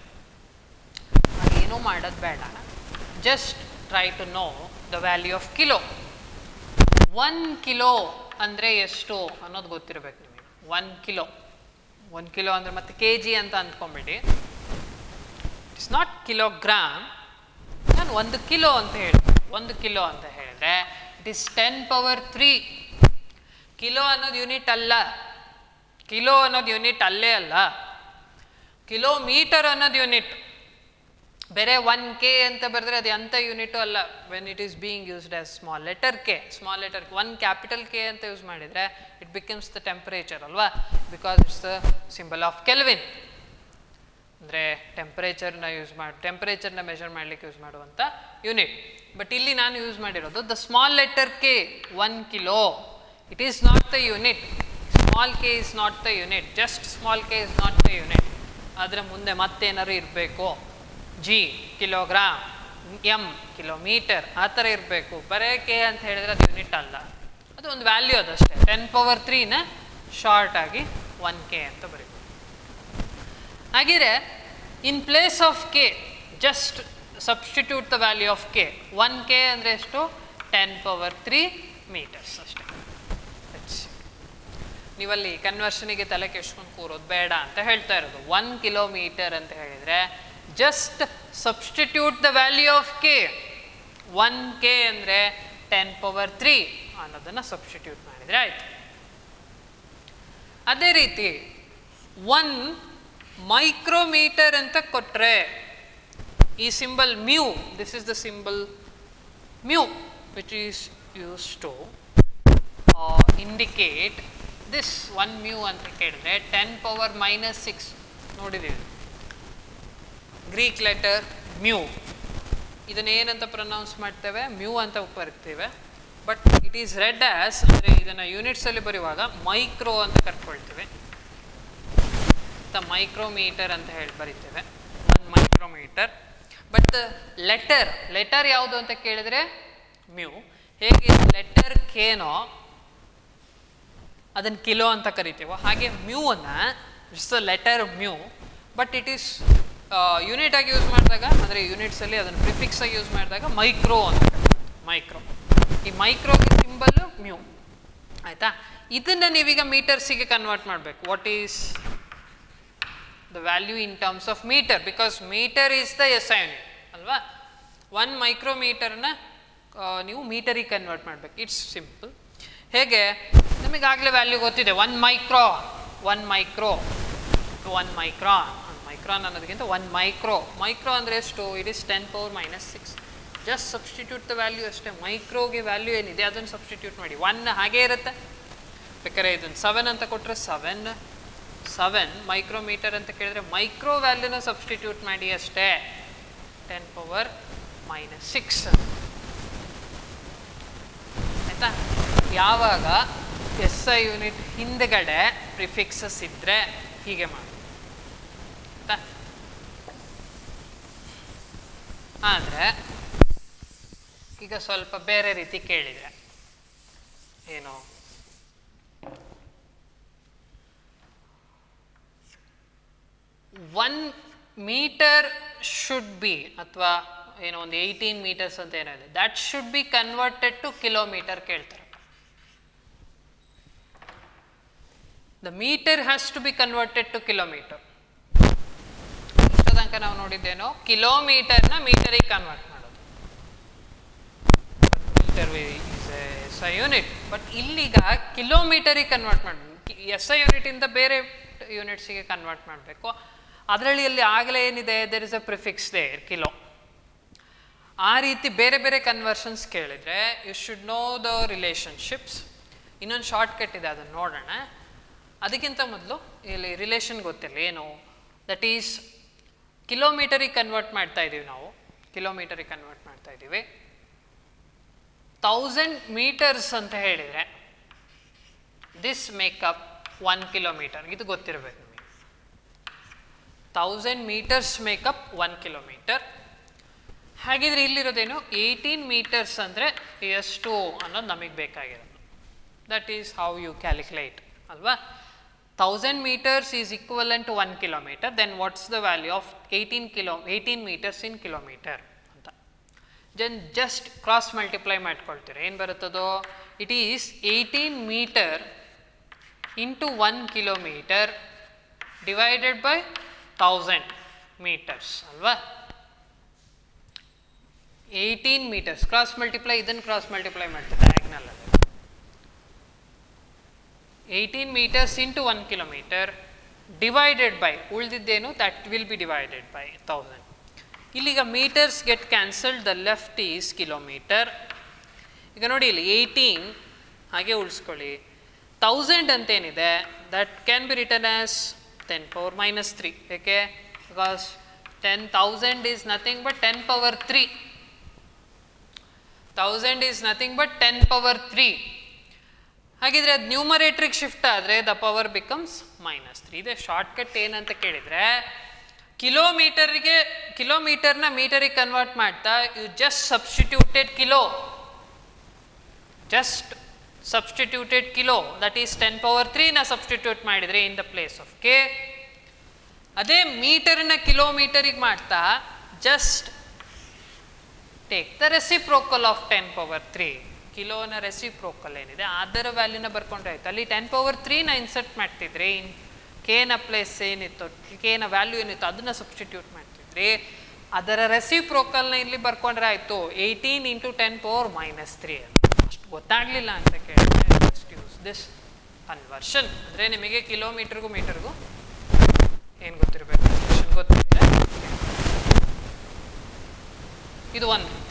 S1: ಏನೂ ಮಾಡೋದು ಬೇಡ just try to know the value of kilo one kilo ಅಂದರೆ ಎಷ್ಟು ಅನ್ನೋದು ಗೊತ್ತಿರಬೇಕು ನಿಮಗೆ ಒನ್ ಕಿಲೋ ಒನ್ ಕಿಲೋ ಅಂದರೆ ಮತ್ತೆ ಕೆ ಜಿ ಅಂತ ಅಂದ್ಕೊಂಬಿಡಿ ಇಟ್ಸ್ ನಾಟ್ ಕಿಲೋಗ್ರಾಮ್ ನಾನು ಒಂದು ಕಿಲೋ ಅಂತ ಹೇಳಿ ಒಂದು ಕಿಲೋ ಅಂತ ಹೇಳಿದ್ರೆ it is ten power three kilo ಅನ್ನೋದು ಯೂನಿಟ್ ಅಲ್ಲ ಕಿಲೋ ಅನ್ನೋದು ಯೂನಿಟ್ ಅಲ್ಲೇ ಅಲ್ಲ ಕಿಲೋಮೀಟರ್ ಅನ್ನೋದು ಯೂನಿಟ್ ಬೇರೆ ಒನ್ ಕೆ ಅಂತ ಬರೆದ್ರೆ ಅದು ಎಂಥ ಯೂನಿಟು ಅಲ್ಲ when it is being used as small letter K small letter one capital K ಅಂತ ಯೂಸ್ ಮಾಡಿದರೆ ಇಟ್ ಬಿಕಮ್ಸ್ ದ ಟೆಂಪರೇಚರ್ ಅಲ್ವಾ because it's the symbol of Kelvin ಅಂದರೆ ಟೆಂಪ್ರೇಚರ್ನ ಯೂಸ್ ಮಾಡಿ ಟೆಂಪ್ರೇಚರ್ನ ಮೆಷರ್ ಮಾಡಲಿಕ್ಕೆ ಯೂಸ್ ಮಾಡುವಂಥ ಯೂನಿಟ್ ಬಟ್ ಇಲ್ಲಿ ನಾನು ಯೂಸ್ ಮಾಡಿರೋದು the small letter K one kilo it is not the unit small K is not the unit just small K is not the unit ಅದರ ಮುಂದೆ ಮತ್ತೇನಾದ್ರು ಇರಬೇಕು ಜಿ ಕಿಲೋಗ್ರಾಮ್ ಎಮ್ ಕಿಲೋಮೀಟರ್ ಆ ಥರ ಇರಬೇಕು ಬರೇ ಕೆ ಅಂತ ಹೇಳಿದ್ರೆ ಅದು ಯೂನಿಟ್ ಅಲ್ಲ ಅದು ಒಂದು ವ್ಯಾಲ್ಯೂ ಅದಷ್ಟೇ ಟೆನ್ ಪವರ್ ತ್ರೀನ ಶಾರ್ಟ್ ಆಗಿ ಒನ್ ಕೆ ಅಂತ ಬರೀಬೇಕು ಹಾಗಿದ್ರೆ in place of K just substitute the value of K one K ಅಂದರೆ ಎಷ್ಟು ಟೆನ್ ಪವರ್ ತ್ರೀ ಮೀಟರ್ಸ್ ಅಷ್ಟೇ That's it. ನೀವಲ್ಲಿ ಕನ್ವರ್ಷನಿಗೆ ತಲೆ ಕೆಡ್ಸ್ಕೊಂಡು ಕೂರೋದು ಬೇಡ ಅಂತ ಹೇಳ್ತಾ ಇರೋದು ಒನ್ ಕಿಲೋಮೀಟರ್ ಅಂತ ಹೇಳಿದರೆ just substitute the value of K one K ಅಂದರೆ ಟೆನ್ ಪವರ್ ತ್ರೀ ಅನ್ನೋದನ್ನು ಸಬ್ಸ್ಟಿಟ್ಯೂಟ್ ಮಾಡಿದರೆ ಆಯಿತು ಅದೇ ರೀತಿ ಒನ್ ಮೈಕ್ರೋಮೀಟರ್ ಅಂತ ಕೊಟ್ಟರೆ ಈ symbol mu this is the symbol mu which is use to indicate this one mu ಅಂತ ಕೇಳಿದ್ರೆ ಟೆನ್ ಪವರ್ ಮೈನಸ್ ಸಿಕ್ಸ್ ನೋಡಿದ್ದೀವಿ ಗ್ರೀಕ್ ಲೆಟರ್ ಮ್ಯೂ ಇದನ್ನೇನಂತ ಪ್ರೊನೌನ್ಸ್ ಮಾಡ್ತೇವೆ ಮ್ಯೂ ಅಂತ ಬರಿತೇವೆ but it is read as ಅಂದರೆ ಇದನ್ನು ಯೂನಿಟ್ಸಲ್ಲಿ ಬರೆಯುವಾಗ ಮೈಕ್ರೋ ಅಂತ ಕರ್ಕೊಳ್ತೇವೆ ದ ಮೈಕ್ರೋಮೀಟರ್ ಅಂತ ಹೇಳಿ ಬರಿತೇವೆ one micrometre but letter letter ಯಾವುದು ಅಂತ ಕೇಳಿದ್ರೆ ಮ್ಯೂ ಹೇಗೆ ಲೆಟರ್ ಕೇನೋ ಅದನ್ನು ಕಿಲೋ ಅಂತ ಕರಿತೀವೋ ಹಾಗೆ ಮ್ಯೂವನ್ನು it's the letter mu but it is unit ಆಗಿ ಯೂಸ್ ಮಾಡಿದಾಗ ಅಂದರೆ ಯೂನಿಟ್ಸಲ್ಲಿ ಅದನ್ನು ಪ್ರಿಫಿಕ್ಸ್ ಆಗಿ ಯೂಸ್ ಮಾಡಿದಾಗ ಮೈಕ್ರೋ ಅಂತ ಮೈಕ್ರೋ ಈ ಮೈಕ್ರೋಗೆ ಸಿಂಬಲ್ಲು ಮ್ಯೂ ಆಯಿತಾ ಇದನ್ನು ನೀವೀಗ ಮೀಟರ್ಸಿಗೆ ಕನ್ವರ್ಟ್ ಮಾಡಬೇಕು what is the value in terms of meter because meter is the SI unit ಅಲ್ವಾ ಒನ್ ಮೈಕ್ರೋಮೀಟರ್ನ ನೀವು ಮೀಟರಿಗೆ ಕನ್ವರ್ಟ್ ಮಾಡಬೇಕು ಇಟ್ಸ್ ಸಿಂಪಲ್ ಹೇಗೆ ನಮಗಾಗಲೇ ವ್ಯಾಲ್ಯೂ ಗೊತ್ತಿದೆ one micro one micro one micron micron ಅನ್ನೋದಕ್ಕಿಂತ ಒನ್ ಮೈಕ್ರೋ ಮೈಕ್ರೋ ಅಂದರೆ ಎಷ್ಟು it is ten power minus six just substitute the value ಅಷ್ಟೇ ಮೈಕ್ರೋಗೆ ವ್ಯಾಲ್ಯೂ ಏನಿದೆ ಅದನ್ನು ಸಬ್ಸ್ಟಿಟ್ಯೂಟ್ ಮಾಡಿ ಒನ್ ಹಾಗೇ ಇರುತ್ತೆ ಬೇಕಾದ್ರೆ ಇದನ್ನು ಸೆವೆನ್ ಅಂತ ಕೊಟ್ಟರೆ ಸೆವೆನ್ ಸೆವೆನ್ ಮೈಕ್ರೋಮೀಟರ್ ಅಂತ ಕೇಳಿದ್ರೆ ಮೈಕ್ರೋ ವ್ಯಾಲ್ಯೂನ ಸಬ್ಸ್ಟಿಟ್ಯೂಟ್ ಮಾಡಿ ಅಷ್ಟೇ ಟೆನ್ ಪವರ್ ಮೈನಸ್ ಸಿಕ್ಸ್ ಆಯಿತಾ ಯಾವಾಗ ಎಸ್ ಐ ಯೂನಿಟ್ ಹಿಂದ್ಗಡೆ ಪ್ರಿಫಿಕ್ಸಸ್ ಇದ್ದರೆ ಹೀಗೆ ಮಾಡಿ ಆಯಿತಾ ಆದರೆ ಈಗ ಸ್ವಲ್ಪ ಬೇರೆ ರೀತಿ ಕೇಳಿದರೆ ಏನು ಒನ್ ಮೀಟರ್ ಶುಡ್ ಬಿ ಅಥವಾ ಏನೋ ಒಂದು ಏಯ್ಟೀನ್ ಮೀಟರ್ಸ್ ಅಂತ ಏನಿದೆ that should be converted to kilometre ಕೇಳ್ತಾರೆ the metre has to be converted to kilometre ಇಷ್ಟ ತನಕ ನಾವು ನೋಡಿದ್ದೇನೋ ಕಿಲೋಮೀಟರ್ನ ಮೀಟರಿಗೆ ಕನ್ವರ್ಟ್ ಮಾಡೋದು metre S I unit but ಇಲ್ಲಿಗ ಕಿಲೋಮೀಟರಿಗೆ ಕನ್ವರ್ಟ್ ಮಾಡಬೇಕು ಎಸ್ ಐ ಯೂನಿಟಿಂದ ಬೇರೆ ಯೂನಿಟ್ಸಿಗೆ ಕನ್ವರ್ಟ್ ಮಾಡಬೇಕು ಅದರಲ್ಲಿ ಅಲ್ಲಿ ಆಗಲೇ ಏನಿದೆ there is a prefix there kilo ಆ ರೀತಿ ಬೇರೆ ಬೇರೆ ಕನ್ವರ್ಷನ್ಸ್ ಕೇಳಿದರೆ you should know the relationships ಇನ್ನೊಂದು ಶಾರ್ಟ್ ಕಟ್ ಇದೆ ಅದನ್ನು ನೋಡೋಣ ಅದಕ್ಕಿಂತ ಮೊದಲು ಇಲ್ಲಿ ರಿಲೇಷನ್ ಗೊತ್ತಿಲ್ಲ ಏನು ದಟ್ ಈಸ್ ಕಿಲೋಮೀಟರಿಗೆ ಕನ್ವರ್ಟ್ ಮಾಡ್ತಾ ಇದ್ದೀವಿ ನಾವು ಕಿಲೋಮೀಟರಿಗೆ ಕನ್ವರ್ಟ್ ಮಾಡ್ತಾ ಇದ್ದೀವಿ ತೌಸಂಡ್ ಮೀಟರ್ಸ್ ಅಂತ ಹೇಳಿದರೆ ದಿಸ್ ಮೇಕಪ್ ಒನ್ ಕಿಲೋಮೀಟರ್ ಇದು ಗೊತ್ತಿರಬೇಕು ನಿಮಗೆ thousand metres make up one kilometre ಹಾಗಿದ್ರೆ ಇಲ್ಲಿರೋದೇನು ಏಯ್ಟೀನ್ ಮೀಟರ್ಸ್ ಅಂದರೆ ಎಷ್ಟು ಅನ್ನೋದು ನಮಗೆ ಬೇಕಾಗಿರೋದು that is how you calculate ಅಲ್ವಾ thousand metres is equivalent to one kilometre then what's the value of eighteen kilo eighteen metres in kilometre ಅಂತ ಜನ್ ಜಸ್ಟ್ ಕ್ರಾಸ್ ಮಲ್ಟಿಪ್ಲೈ ಮಾಡ್ಕೊಳ್ತೀರ ಏನು ಬರುತ್ತದೋ it is eighteen metre into one kilometre divided by thousand metres ಅಲ್ವಾ eighteen metres cross multiply ಇದನ್ನು cross multiply ಮಾಡ್ತೀವಿ diagonal ಅಲ್ಲಿ eighteen metres into one kilometre divided by ಉಳಿದಿದ್ದೇನು that will be divided by thousand ಇಲ್ಲಿಗ metres get cancelled the left is kilometre ಈಗ ನೋಡಿ ಇಲ್ಲಿ eighteen ಹಾಗೆ ಉಳಿಸ್ಕೊಳ್ಳಿ ತೌಸಂಡ್ ಅಂತೇನಿದೆ that can be return as ten power minus three ಏಕೆ because ten thousand is nothing but ten power three thousand is nothing but ten power three ಹಾಗಿದ್ರೆ ಅದು ನ್ಯೂಮರೇಟ್ರಿಗೆ ಶಿಫ್ಟ್ ಆದರೆ the power becomes minus three ಇದೆ shortcut ಏನಂತ ಕೇಳಿದರೆ ಕಿಲೋಮೀಟರ್ಗೆ ಕಿಲೋಮೀಟರ್ನ ಮೀಟರಿಗೆ ಕನ್ವರ್ಟ್ ಮಾಡ್ತಾ you just substituted kilo just substituted kilo that is ten power ತ್ರೀನ ಸಬ್ಸ್ಟಿಟ್ಯೂಟ್ ಮಾಡಿದರೆ in the place of K ಅದೇ ಮೀಟರ್ನ ಕಿಲೋಮೀಟರಿಗೆ ಮಾಡ್ತಾ just take the reciprocal of ten power three ಕಿಲೋನ ರೆಸಿಪ್ರೋಕಲ್ ಏನಿದೆ ಅದರ ವ್ಯಾಲ್ಯೂನ ಬರ್ಕೊಂಡ್ರೆ ಆಯ್ತು ಅಲ್ಲಿ ಟೆನ್ ಪವರ್ ತ್ರೀನ ಇನ್ಸರ್ಟ್ ಮಾಡ್ತಿದ್ರಿ ಕೇನ ಪ್ಲೇಸ್ ಏನಿತ್ತು ಕೇನ ವ್ಯಾಲ್ಯೂ ಏನಿತ್ತು ಅದನ್ನ ಸಬ್ಸ್ಟಿಟ್ಯೂಟ್ ಮಾಡ್ತಿದ್ರಿ ಅದರ ರೆಸಿಪ್ರೋಕಲ್ನ ಇಲ್ಲಿ ಬರ್ಕೊಂಡ್ರೆ ಆಯಿತು eighteen into ten power minus three ಅಂತ ಅಷ್ಟು ಗೊತ್ತಾಗಲಿಲ್ಲ ಅಂತ ಕೇಳಿದ್ರೆ ಜಸ್ಟ್ ಯೂಸ್ ದಿಸ್ ಕನ್ವರ್ಷನ್ ಅಂದರೆ ನಿಮಗೆ ಕಿಲೋಮೀಟ್ರಿಗೂ ಮೀಟರ್ಗೂ ಏನು ಗೊತ್ತಿರಬೇಕು ಕನ್ವರ್ಷನ್ ಗೊತ್ತಿದೆ ಇದು ಒಂದು ರೀತಿ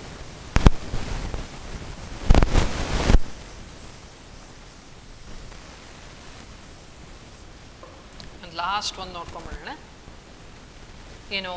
S1: ಒಂದು ಲಾಸ್ಟ್ ಒಂದು ನೋಡ್ಕೊಂಬಿಡೋಣ ಏನು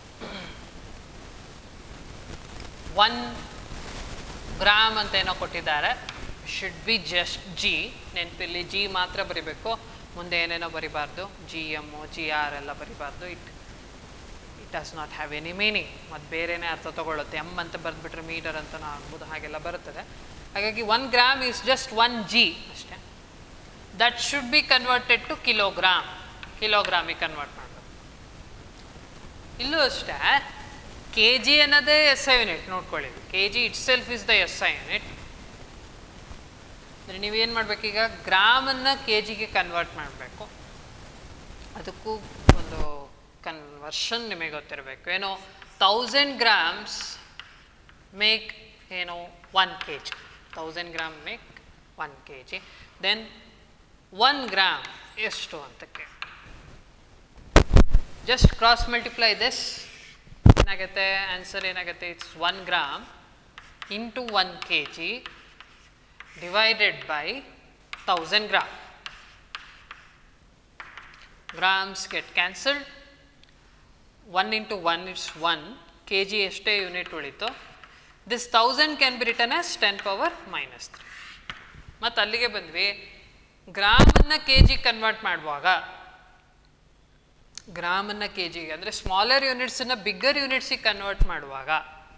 S1: ಒನ್ ಗ್ರಾಮ್ ಅಂತ ಏನೋ ಕೊಟ್ಟಿದ್ದಾರೆ ಶುಡ್ ಬಿ ಜಸ್ಟ್ ಜಿ ನೆನಪಿಲ್ಲಿ ಜಿ ಮಾತ್ರ ಬರಿಬೇಕು ಮುಂದೆ ಏನೇನೋ ಬರಿಬಾರ್ದು ಜಿ ಎಮ್ಮು ಜಿ ಆರ್ ಎಲ್ಲ ಬರಿಬಾರ್ದು it it does not have any meaning ಮತ್ತು ಬೇರೆನೇ ಅರ್ಥ ತಗೊಳ್ಳುತ್ತೆ ಎಮ್ ಅಂತ ಬರೆದ್ಬಿಟ್ರೆ ಮೀಟರ್ ಅಂತ ಆಗ್ಬೋದು ಹಾಗೆಲ್ಲ ಬರುತ್ತದೆ ಹಾಗಾಗಿ one gram is just one G ಅಷ್ಟೇ that should be converted to kilogram ಕಿಲೋಗ್ರಾಮಿಗೆ ಕನ್ವರ್ಟ್ ಮಾಡಬೇಕು ಇಲ್ಲೂ ಅಷ್ಟೇ ಕೆ ಜಿ ಅನ್ನೋದೇ ಎಸ್ ಐ ಯೂನಿಟ್ ನೋಡ್ಕೊಳ್ಳಿ K G itself is the S I unit ಅಂದರೆ ನೀವೇನು ಮಾಡಬೇಕೀಗ ಗ್ರಾಮನ್ನು ಕೆ ಜಿಗೆ ಕನ್ವರ್ಟ್ ಮಾಡಬೇಕು ಅದಕ್ಕೂ ಒಂದು ಕನ್ವರ್ಷನ್ ನಿಮಗೆ ಗೊತ್ತಿರಬೇಕು ಏನೋ ತೌಸಂಡ್ ಗ್ರಾಮ್ಸ್ ಮೇಕ್ ಏನು one K G thousand gram make one K G then one gram ಎಷ್ಟು ಅಂತ ಕೇಳಿ ಜಸ್ಟ್ ಕ್ರಾಸ್ ಮಲ್ಟಿಪ್ಲೈ ದಿಸ್ ಏನಾಗುತ್ತೆ ಆನ್ಸರ್ ಏನಾಗುತ್ತೆ it's one gram into one K G divided by thousand gram grams get cancelled one into one it's one K G ಎಷ್ಟೇ unit ಉಳಿತು this thousand can be return as ten power minus three ಮತ್ತು ಅಲ್ಲಿಗೆ ಬಂದ್ವಿ ಗ್ರಾಮನ್ನು K G convert ಮಾಡುವಾಗ ಗ್ರಾಮನ್ನು K ಜಿಗೆ ಅಂದರೆ smaller ಯೂನಿಟ್ಸನ್ನು bigger ಯೂನಿಟ್ಸಿಗೆ ಕನ್ವರ್ಟ್ ಮಾಡುವಾಗ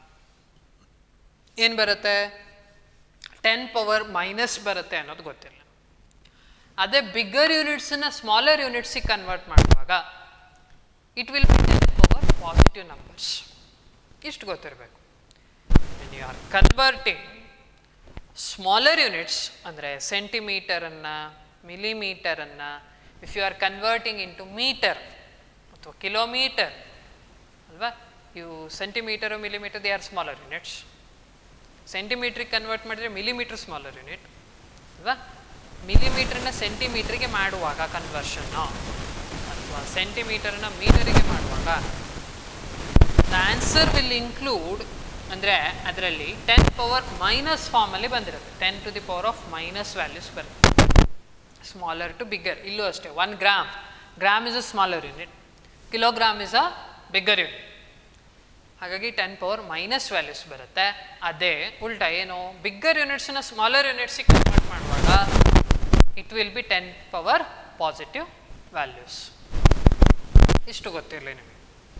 S1: ಏನು ಬರುತ್ತೆ ಟೆನ್ ಪವರ್ ಮೈನಸ್ ಬರುತ್ತೆ ಅನ್ನೋದು ಗೊತ್ತಿಲ್ಲ ಅದೇ ಬಿಗ್ಗರ್ ಯೂನಿಟ್ಸನ್ನು ಸ್ಮಾಲರ್ ಯೂನಿಟ್ಸಿಗೆ ಕನ್ವರ್ಟ್ ಮಾಡುವಾಗ it will be ten power positive numbers ಇಷ್ಟು ಗೊತ್ತಿರಬೇಕು you are converting smaller units ಅಂದರೆ ಸೆಂಟಿಮೀಟರನ್ನು ಮಿಲಿಮೀಟರನ್ನು if you are converting into metre ಅಥವಾ ಕಿಲೋಮೀಟರ್ ಅಲ್ವಾ ಇವು centimetre millimetre they are smaller units ಸೆಂಟಿಮೀಟ್ರಿಗೆ ಕನ್ವರ್ಟ್ ಮಾಡಿದರೆ ಮಿಲಿಮೀಟ್ರ್ ಸ್ಮಾಲರ್ ಯೂನಿಟ್ ಅಲ್ವಾ ಮಿಲಿಮೀಟ್ರನ್ನ ಸೆಂಟಿಮೀಟ್ರಿಗೆ ಮಾಡುವಾಗ ಕನ್ವರ್ಷನ್ನು ಅಥವಾ ಸೆಂಟಿಮೀಟರ್ನ ಮೀಟರಿಗೆ ಮಾಡುವಾಗ ದ ಆನ್ಸರ್ ವಿಲ್ ಇನ್ಕ್ಲೂಡ್ ಅಂದರೆ ಅದರಲ್ಲಿ ಟೆನ್ ಪವರ್ ಮೈನಸ್ ಫಾರ್ಮಲ್ಲಿ ಬಂದಿರುತ್ತೆ ten to the power of minus values ಬರುತ್ತೆ ಸ್ಮಾಲರ್ ಟು ಬಿಗ್ಗರ್ ಇಲ್ಲೂ ಅಷ್ಟೇ one gram gram is a smaller unit kilogram is a bigger unit ಹಾಗಾಗಿ ಟೆನ್ ಪವರ್ ಮೈನಸ್ ವ್ಯಾಲ್ಯೂಸ್ ಬರುತ್ತೆ ಅದೇ ಉಲ್ಟಾ ಏನು ಬಿಗ್ಗರ್ ಯೂನಿಟ್ಸನ್ನ ಸ್ಮಾಲರ್ ಯೂನಿಟ್ಸಿಗೆ ಕನ್ವರ್ಟ್ ಮಾಡುವಾಗ it will be ten power positive values ಇಷ್ಟು ಗೊತ್ತಿರಲಿ ನಿಮಗೆ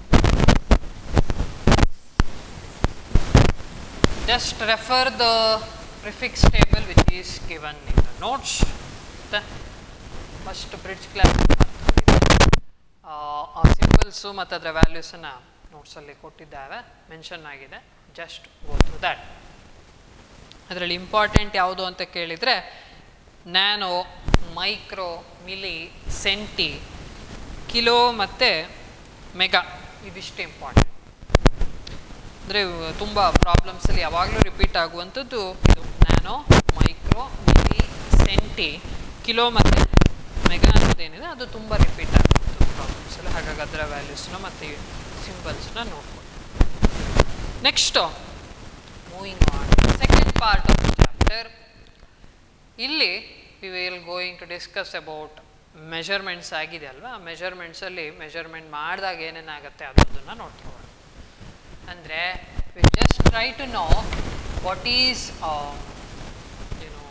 S1: just refer the prefix table which is given in the notes. The first bridge class ಆ ಸಿಂಬಲ್ಸು ಮತ್ತು ಅದರ ವ್ಯಾಲ್ಯೂಸನ್ನು ನೋಟ್ಸಲ್ಲಿ ಕೊಟ್ಟಿದ್ದಾವೆ ಮೆನ್ಷನ್ ಆಗಿದೆ ಜಸ್ಟ್ ಗೋ ಥ್ರೂ ದ್ಯಾಟ್ ಅದರಲ್ಲಿ ಇಂಪಾರ್ಟೆಂಟ್ ಯಾವುದು ಅಂತ ಕೇಳಿದರೆ nano micro milli centi kilo ಮತ್ತು ಮೆಗಾ ಇದಿಷ್ಟು ಇಂಪಾರ್ಟೆಂಟ್ ಅಂದರೆ ತುಂಬ ಪ್ರಾಬ್ಲಮ್ಸಲ್ಲಿ ಯಾವಾಗಲೂ ರಿಪೀಟ್ ಆಗುವಂಥದ್ದು ಇದು nano micro milli centi kilo ಮತ್ತು ಮೆಗಾ ಅನ್ನೋದೇನಿದೆ ಅದು ತುಂಬ ರಿಪೀಟ್ ಆಗುತ್ತೆ ಪ್ರಾಬ್ಲಮ್ಸಲ್ಲಿ ಹಾಗಾಗಿ ಅದರ ವ್ಯಾಲ್ಯೂಸ್ನ ಮತ್ತು ಸಿಂಬಲ್ಸ್ನ ನೋಡ್ಕೊಂಡು next moving on second part of chapter ಇಲ್ಲಿ we will going to discuss about measurements ಆಗಿದೆ ಅಲ್ವಾ ಆ ಮೆಷರ್ಮೆಂಟ್ಸಲ್ಲಿ ಮೆಷರ್ಮೆಂಟ್ ಮಾಡಿದಾಗ ಏನೇನಾಗುತ್ತೆ ಅದನ್ನು ನೋಡ್ಕೊಳ್ಳೋಣ ಅಂದರೆ we just try to know what is ಏನು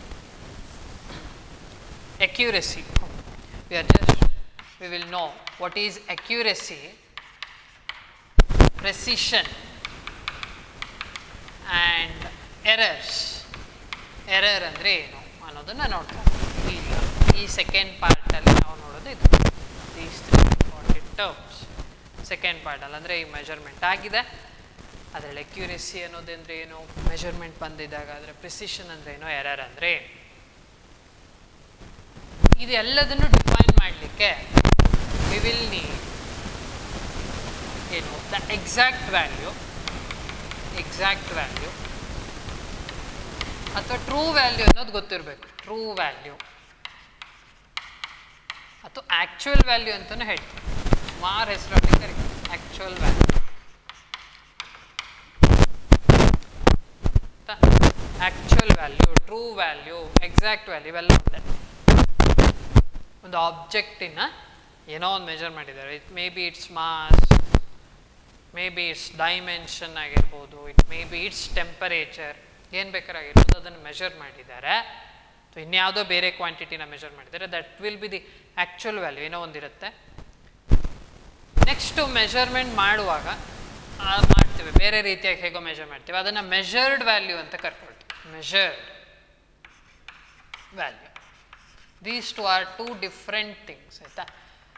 S1: accuracy. We are just, we will know what is accuracy, precision, and errors. Error ಅಂದರೆ ಏನು ಅನ್ನೋದನ್ನು ನೋಡ್ತಾ ಈಗ ಈ ಸೆಕೆಂಡ್ ಪಾರ್ಟಲ್ಲಿ ನಾವು ನೋಡೋದು ಇದು these three important terms second ಪಾರ್ಟಲ್ಲಿ ಅಂದರೆ ಈ ಮೆಜರ್ಮೆಂಟ್ ಆಗಿದೆ ಅದರಲ್ಲಿ ಅಕ್ಯುರೆಸಿ ಅನ್ನೋದಂದ್ರೆ ಏನು ಮೆಜರ್ಮೆಂಟ್ ಬಂದಿದ್ದಾಗ ಅದರ ಪ್ರಿಸಿಷನ್ ಅಂದರೆ ಏನು ಎರರ್ ಅಂದರೆ ಏನು ಇದೆಲ್ಲದನ್ನು ಡಿಫೈನ್ ಮಾಡಲಿಕ್ಕೆ ವಿ ವಿಲ್ ನೀಡ್ ಏನು the exact value exact value ಅಥವಾ ಟ್ರೂ ವ್ಯಾಲ್ಯೂ ಅನ್ನೋದು ಗೊತ್ತಿರಬೇಕು ಟ್ರೂ ವ್ಯಾಲ್ಯೂ ಅಥವಾ ಆ್ಯಕ್ಚುಯಲ್ ವ್ಯಾಲ್ಯೂ ಅಂತಲೂ ಹೇಳ್ತೀವಿ ಸುಮಾರು ಹೆಸರಲ್ಲಿ ಕರಿತೀವಿ actual value actual value true value exact value ಇವೆಲ್ಲ ಒಂದೇ ಒಂದು ಆಬ್ಜೆಕ್ಟಿನ ಏನೋ ಒಂದು ಮೆಜರ್ ಮಾಡಿದ್ದಾರೆ it may be it's mass may be it's dimension ಆಗಿರ್ಬೋದು it may be it's temperature ಏನು ಬೇಕಾರಾಗಿರ್ಬೋದು ಅದನ್ನು ಮೆಷರ್ ಮಾಡಿದ್ದಾರೆ ಅಥವಾ ಇನ್ಯಾವುದೋ ಬೇರೆ ಕ್ವಾಂಟಿಟಿನ ಮೆಷರ್ ಮಾಡಿದ್ದಾರೆ that will be the actual value ಏನೋ ಒಂದಿರುತ್ತೆ ನೆಕ್ಸ್ಟು ಮೆಷರ್ಮೆಂಟ್ ಮಾಡುವಾಗ ಆ, ಮಾಡ್ತೀವಿ ಬೇರೆ ರೀತಿಯಾಗಿ ಹೇಗೋ ಮೆಷರ್ ಮಾಡ್ತೀವಿ ಅದನ್ನು ಮೆಷರ್ಡ್ ವ್ಯಾಲ್ಯೂ ಅಂತ ಕರ್ಕೊಳ್ತೀವಿ measured value these two are two different things ಆಯಿತಾ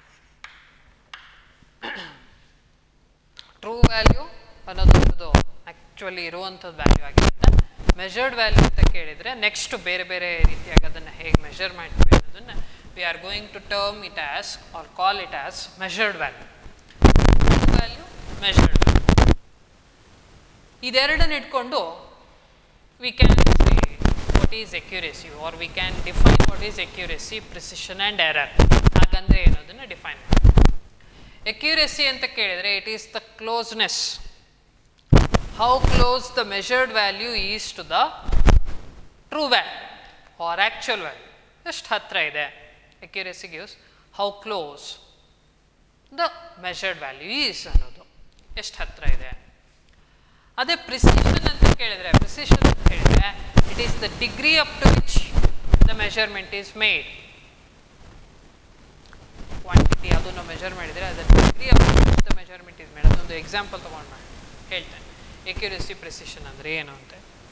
S1: ಟ್ರೂ ವ್ಯಾಲ್ಯೂ ಅನ್ನೋದೊಂದು ಆ್ಯಕ್ಚುಲಿ ಇರುವಂಥದ್ದು ವ್ಯಾಲ್ಯೂ ಆಗಿರುತ್ತೆ ಮೆಷರ್ಡ್ ವ್ಯಾಲ್ಯೂ ಅಂತ ಕೇಳಿದರೆ ನೆಕ್ಸ್ಟ್ ಬೇರೆ ಬೇರೆ ರೀತಿಯಾಗಿ ಅದನ್ನು ಹೇಗೆ ಮೆಷರ್ ಮಾಡ್ತೀವಿ ಅನ್ನೋದನ್ನು we are going to term it as or call it as measured value value measured value ಇದೆರಡನ್ನ ಇಟ್ಕೊಂಡು we can say what is accuracy or we can define what is accuracy, precision and error. ಹಾಗಂದ್ರೆ ಏನೋದನ್ನು define ಮಾಡಿ accuracy ಅಂತ ಕೇಳಿದರೆ it is the closeness how close the measured value is to the true value or actual value ಎಷ್ಟು ಹತ್ತಿರ ಇದೆ accuracy gives how close the measured value is ಅನ್ನೋದು ಎಷ್ಟು ಹತ್ತಿರ ಇದೆ ಅದೇ ಪ್ರಿಸಿಷನ್ ಅಂತ ಕೇಳಿದರೆ ಪ್ರಿಸಿಷನ್ ಅಂತ ಹೇಳಿದ್ರೆ it is the degree up to which the measurement is made quantity ಅದನ್ನು ಮೆಷರ್ ಮಾಡಿದರೆ ಅದರ degree up to which the measurement is made ಅದೊಂದು ಎಕ್ಸಾಂಪಲ್ ತೊಗೊಂಡು ಮಾಡಿ ಹೇಳ್ತೇನೆ ಎಕ್ಯುರಸಿ ಪ್ರಿಸಿಷನ್ ಅಂದರೆ ಏನು ಅಂತ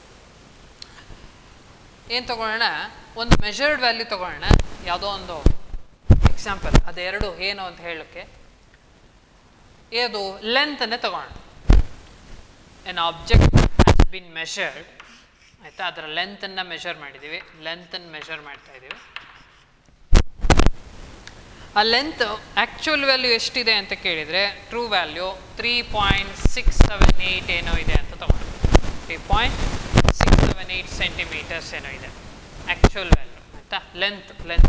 S1: ಏನು ತಗೊಳ್ಳೋಣ ಒಂದು ಮೆಷರ್ಡ್ ವ್ಯಾಲ್ಯೂ ತಗೊಳ್ಳೋಣ ಯಾವುದೋ ಒಂದು ಎಕ್ಸಾಂಪಲ್ ಅದೆರಡು ಏನು ಅಂತ ಹೇಳೋಕ್ಕೆ ಇದು ಲೆಂತನ್ನೇ ತಗೊಳ್ಳೋಣ an object has been measured ಆಯಿತಾ ಅದರ ಲೆಂತನ್ನು ಮೆಷರ್ ಮಾಡಿದ್ದೀವಿ ಲೆಂತನ್ನು ಮೆಷರ್ ಮಾಡ್ತಾ ಇದ್ದೀವಿ ಆ ಲೆಂತ್ ಆ್ಯಕ್ಚುಯಲ್ ವ್ಯಾಲ್ಯೂ ಎಷ್ಟಿದೆ ಅಂತ ಕೇಳಿದರೆ true value three point six seven eight ಏನೋ ಇದೆ ಅಂತ ತಗೊಂಡು three point six seven eight centimetres ಏನೋ ಇದೆ ಆ್ಯಕ್ಚುಯಲ್ ವ್ಯಾಲ್ಯೂ ಆಯಿತಾ length length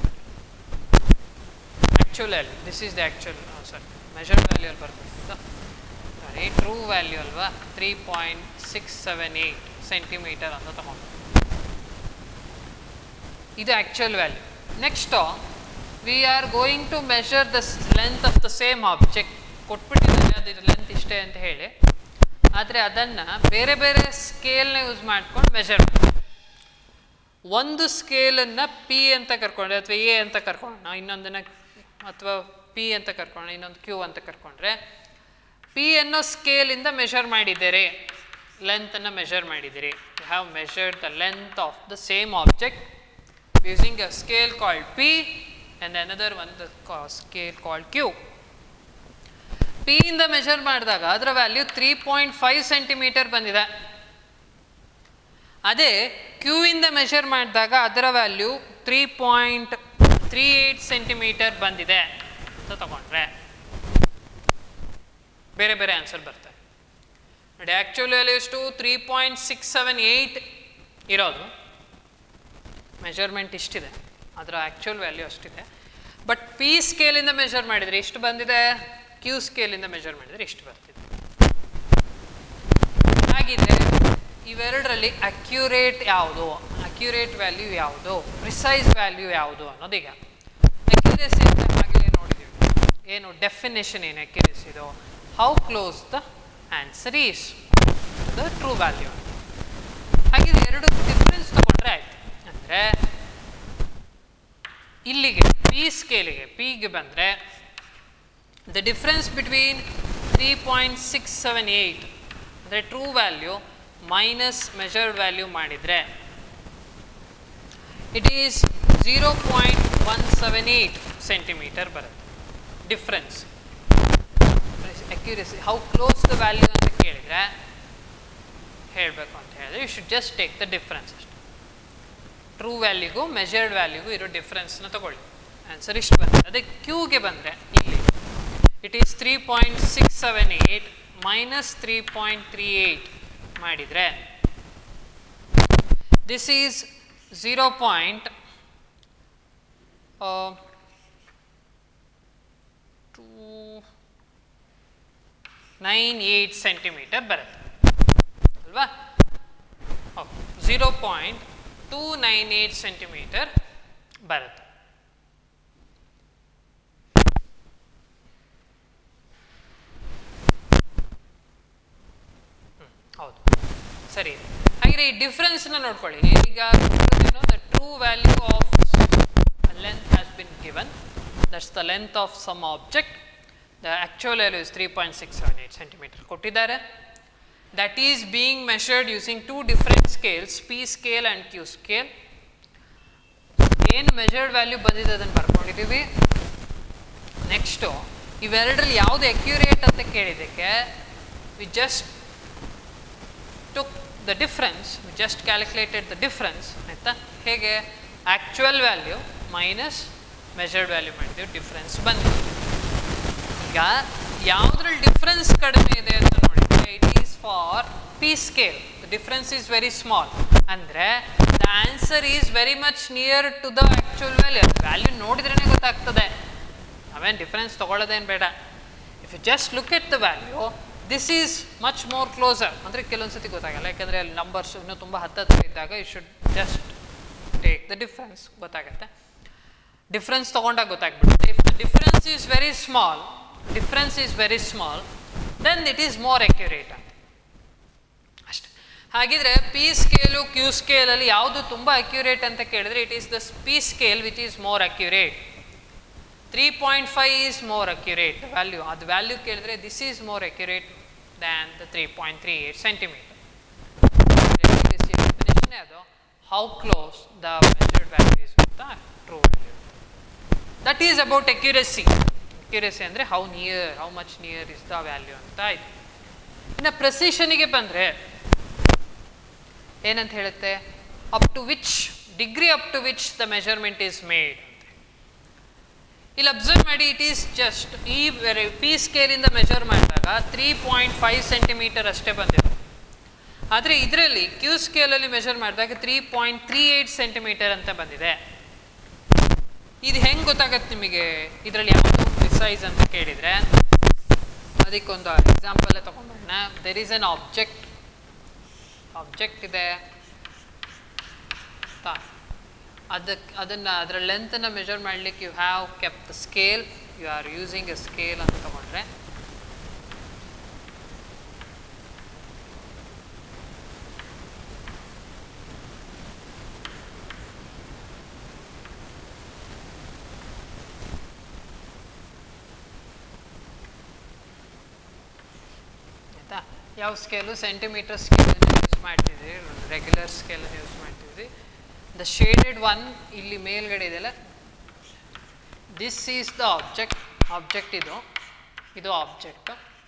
S1: actual value this is the actual sorry measured value ಅಲ್ಲಿ ಬರ್ಬೇಕು ಸಾರಿ ಟ್ರೂ ವ್ಯಾಲ್ಯೂ ಅಲ್ವಾ three point six seven eight centimetre ಅಂತ ತಗೊಂಡು ಇದು actual value next we are going to measure the length of the same object ಕೊಟ್ಬಿಟ್ಟಿದ್ದಾರೆ ಅದು length ಇಷ್ಟೇ ಅಂತ ಹೇಳಿ ಆದರೆ ಅದನ್ನು ಬೇರೆ ಬೇರೆ ಸ್ಕೇಲ್ನ ಯೂಸ್ ಮಾಡ್ಕೊಂಡು ಮೆಷರ್ ಮಾಡಿ ಒಂದು ಸ್ಕೇಲನ್ನು ಪಿ ಅಂತ ಕರ್ಕೊಂಡ್ರೆ ಅಥವಾ ಎ ಅಂತ ಕರ್ಕೊಳ್ಳೋಣ ಇನ್ನೊಂದನ್ನು ಅಥವಾ ಪಿ ಅಂತ ಕರ್ಕೊಳ್ಳೋಣ ಇನ್ನೊಂದು ಕ್ಯೂ ಅಂತ ಕರ್ಕೊಂಡ್ರೆ ಪಿ ಅನ್ನೋ ಸ್ಕೇಲಿಂದ ಮೆಷರ್ ಮಾಡಿದ್ದೀರಿ ಲೆಂತನ್ನು ಮೆಷರ್ ಮಾಡಿದ್ದೀರಿ you have measured the length of the same object using a scale called P and another one the ca- scale called Q. P ಇಂದ ಮೆಷರ್ ಮಾಡಿದಾಗ ಅದರ value three point five centimetre ಬಂದಿದೆ ಅದೇ Q ಇಂದ measure ಮಾಡಿದಾಗ ಅದರ value three point three eight centimetre ಬಂದಿದೆ ಅಂತ ತಗೊಂಡ್ರೆ ಬೇರೆ ಬೇರೆ ಆನ್ಸರ್ ಬರ್ತದೆ ನೋಡಿ ಆ್ಯಕ್ಚುಲಿ ವ್ಯಾಲ್ಯೂ ಎಷ್ಟು three point six seven eight ಇರೋದು ಮೆಷರ್ಮೆಂಟ್ ಇಷ್ಟಿದೆ ಅದರ ಆ್ಯಕ್ಚುಯಲ್ ವ್ಯಾಲ್ಯೂ ಅಷ್ಟಿದೆ ಬಟ್ ಪಿ ಸ್ಕೇಲಿಂದ ಮೆಷರ್ ಮಾಡಿದರೆ ಎಷ್ಟು ಬಂದಿದೆ ಕ್ಯೂ ಸ್ಕೇಲಿಂದ ಮೆಷರ್ ಮಾಡಿದರೆ ಎಷ್ಟು ಬರ್ತಿದೆ ಹಾಗಿದ್ರೆ ಇವೆರಡರಲ್ಲಿ ಅಕ್ಯುರೇಟ್ ಯಾವುದು ಅಕ್ಯುರೇಟ್ ವ್ಯಾಲ್ಯೂ ಯಾವುದು ಪ್ರಿಸೈಸ್ ವ್ಯಾಲ್ಯೂ ಯಾವುದು ಅನ್ನೋದೀಗ ಅಕ್ಯುರೇಸಿ ಅಂತ ಆಗಲೇ ನೋಡಿದ್ದೀವಿ ಏನು ಡೆಫಿನೇಷನ್ ಏನು ಅಕ್ಯುರೇಸಿದು how close the answer is the true value ಹಾಗಿದ್ರೆ ಎರಡು ಡಿಫ್ರೆನ್ಸ್ ತಗೊಂಡ್ರೆ ಆಯ್ತು ಅಂದರೆ ಇಲ್ಲಿಗೆ ಪಿ ಸ್ಕೇಲಿಗೆ ಪಿಗೆ ಬಂದರೆ the difference between three point six seven eight ಅಂದರೆ true value minus measured value ಮಾಡಿದರೆ it is zero point one seven eight centimetre ಬರುತ್ತೆ difference accuracy how close the value ಅಂತ ಕೇಳಿದರೆ ಹೇಳಬೇಕು ಅಂತ ಹೇಳಿದ್ರೆ you should just take the difference ಅಷ್ಟೆ ಟ್ರೂ ವ್ಯಾಲ್ಯೂಗೂ ಮೆಜರ್ಡ್ ವ್ಯಾಲ್ಯೂಗೂ ಇರೋ ಡಿಫ್ರೆನ್ಸ್ನ ತಗೊಳ್ಳಿ ಆನ್ಸರ್ ಇಷ್ಟು ಬಂದರೆ ಅದೇ ಕ್ಯೂಗೆ ಬಂದರೆ ಇಲ್ಲಿ it is three point six seven eight minus three point three eight ಮಾಡಿದರೆ this is zero point two nine eight centimetre ಬರುತ್ತೆ ಅಲ್ವಾ okay zero point two nine eight centimetre ಬರುತ್ತೆ ಹ್ಮ್, ಹೌದು ಸರಿ ಹಾಗೆ ಈ ಡಿಫ್ರೆನ್ಸ್ನ ನೋಡ್ಕೊಳ್ಳಿ ಈಗ ಏನು the true value of length has been given that's the length of some object the actual value is three point six seven eight centimetre ಕೊಟ್ಟಿದ್ದಾರೆ that is being measured using two different scales p scale and q scale ಏನು measured value ಬಂದಿದೆ ಅದನ್ನು ಬರ್ಕೊಂಡಿದ್ದೀವಿ next ಇವೆರಡರಲ್ಲಿ ಯಾವುದು accurate ಅಂತ ಕೇಳಿದ್ದಕ್ಕೆ we just took the difference we just calculated the difference ಆಯಿತಾ ಹೇಗೆ actual value minus measured value ಮಾಡಿದ್ದೀವಿ ಡಿಫ್ರೆನ್ಸ್ ಬಂದಿದೆ ಈಗ ಯಾವುದ್ರಲ್ಲಿ ಡಿಫ್ರೆನ್ಸ್ ಕಡಿಮೆ ಇದೆ ಅಂತ ನೋಡಿದ್ರೆ it is for P scale the difference is very small ಅಂದರೆ the answer is very much near to the actual value value ನೋಡಿದ್ರೇ ಗೊತ್ತಾಗ್ತದೆ ನಾವೇನು ಡಿಫ್ರೆನ್ಸ್ ತೊಗೊಳ್ಳೋದೇನು ಬೇಡ if you just look at the value this is much more closer ಅಂದರೆ ಕೆಲವೊಂದು ಸತಿ ಗೊತ್ತಾಗಲ್ಲ ಯಾಕಂದರೆ ಅಲ್ಲಿ ನಂಬರ್ಸ್ ಇನ್ನೂ ತುಂಬ ಹತ್ತತ್ರ ಇದ್ದಾಗ you should just take the difference ಗೊತ್ತಾಗತ್ತೆ ಡಿಫ್ರೆನ್ಸ್ ತೊಗೊಂಡಾಗ ಗೊತ್ತಾಗ್ಬಿಡುತ್ತೆ if the difference is very small difference is very small then it is more accurate ಅಂತ ಅಷ್ಟೆ ಹಾಗಿದ್ರೆ ಪಿ ಸ್ಕೇಲು ಕ್ಯೂ ಸ್ಕೇಲಲ್ಲಿ ಯಾವುದು ತುಂಬ ಅಕ್ಯುರೇಟ್ ಅಂತ ಕೇಳಿದ್ರೆ it is the P scale which is more accurate three point five is more accurate value ಅದು value ಕೇಳಿದ್ರೆ this is more accurate than the three point three eight centimetre definition ಅದು how close the measured value is with the true value that is about accuracy accuracy ಅಂದರೆ how near how much near is the value ಅಂತ ಆಯ್ತು ಇನ್ನು ಪ್ರೆಸಿಷನಿಗೆ ಬಂದರೆ ಏನಂತ ಹೇಳುತ್ತೆ up to which degree up to which the measurement is made ಇಲ್ಲಿ observe ಮಾಡಿ ಇಟ್ ಈಸ್ ಜಸ್ಟ್ ಈ ಪಿ ಸ್ಕೇಲಿಂದ ಮೆಜರ್ ಮಾಡಿದಾಗ ತ್ರೀ ಪಾಯಿಂಟ್ ಫೈವ್ ಸೆಂಟಿಮೀಟರ್ ಅಷ್ಟೇ ಬಂದಿದೆ ಆದರೆ ಇದರಲ್ಲಿ ಕ್ಯೂ ಸ್ಕೇಲಲ್ಲಿ ಮೆಷರ್ ಮಾಡಿದಾಗ three point three eight centimetre ಅಂತ ಬಂದಿದೆ ಇದು ಹೆಂಗೆ ಗೊತ್ತಾಗತ್ತೆ ನಿಮಗೆ ಇದರಲ್ಲಿ ಯಾವುದು ಪ್ರಿಸೈಸ್ ಅಂತ ಕೇಳಿದರೆ ಅದಕ್ಕೊಂದು ಎಕ್ಸಾಂಪಲ್ ತಗೊಂಡ್ಬರೋಣ there is an object object ಇದೆ ತಾ ಅದಕ್ಕೆ ಅದನ್ನು ಅದರ ಲೆಂತನ್ನು ಮೆಜರ್ ಮಾಡಲಿಕ್ಕೆ you have kept the scale you are using a scale ಅಂತ ತಗೊಂಡ್ರೆ ಆಯಿತಾ ಯಾವ ಸ್ಕೇಲು ಸೆಂಟಿಮೀಟರ್ ಸ್ಕೇಲನ್ನು ಯೂಸ್ ಮಾಡ್ತಿದ್ವಿ ರೆಗ್ಯುಲರ್ ಸ್ಕೇಲನ್ನು ಯೂಸ್ ಮಾಡ್ತಿದ್ವಿ ದ ಶೇಡೆಡ್ ಒನ್ ಇಲ್ಲಿ ಮೇಲ್ಗಡೆ ಇದೆಲ್ಲ this is the object object ಇದು ಇದು ಆಬ್ಜೆಕ್ಟ್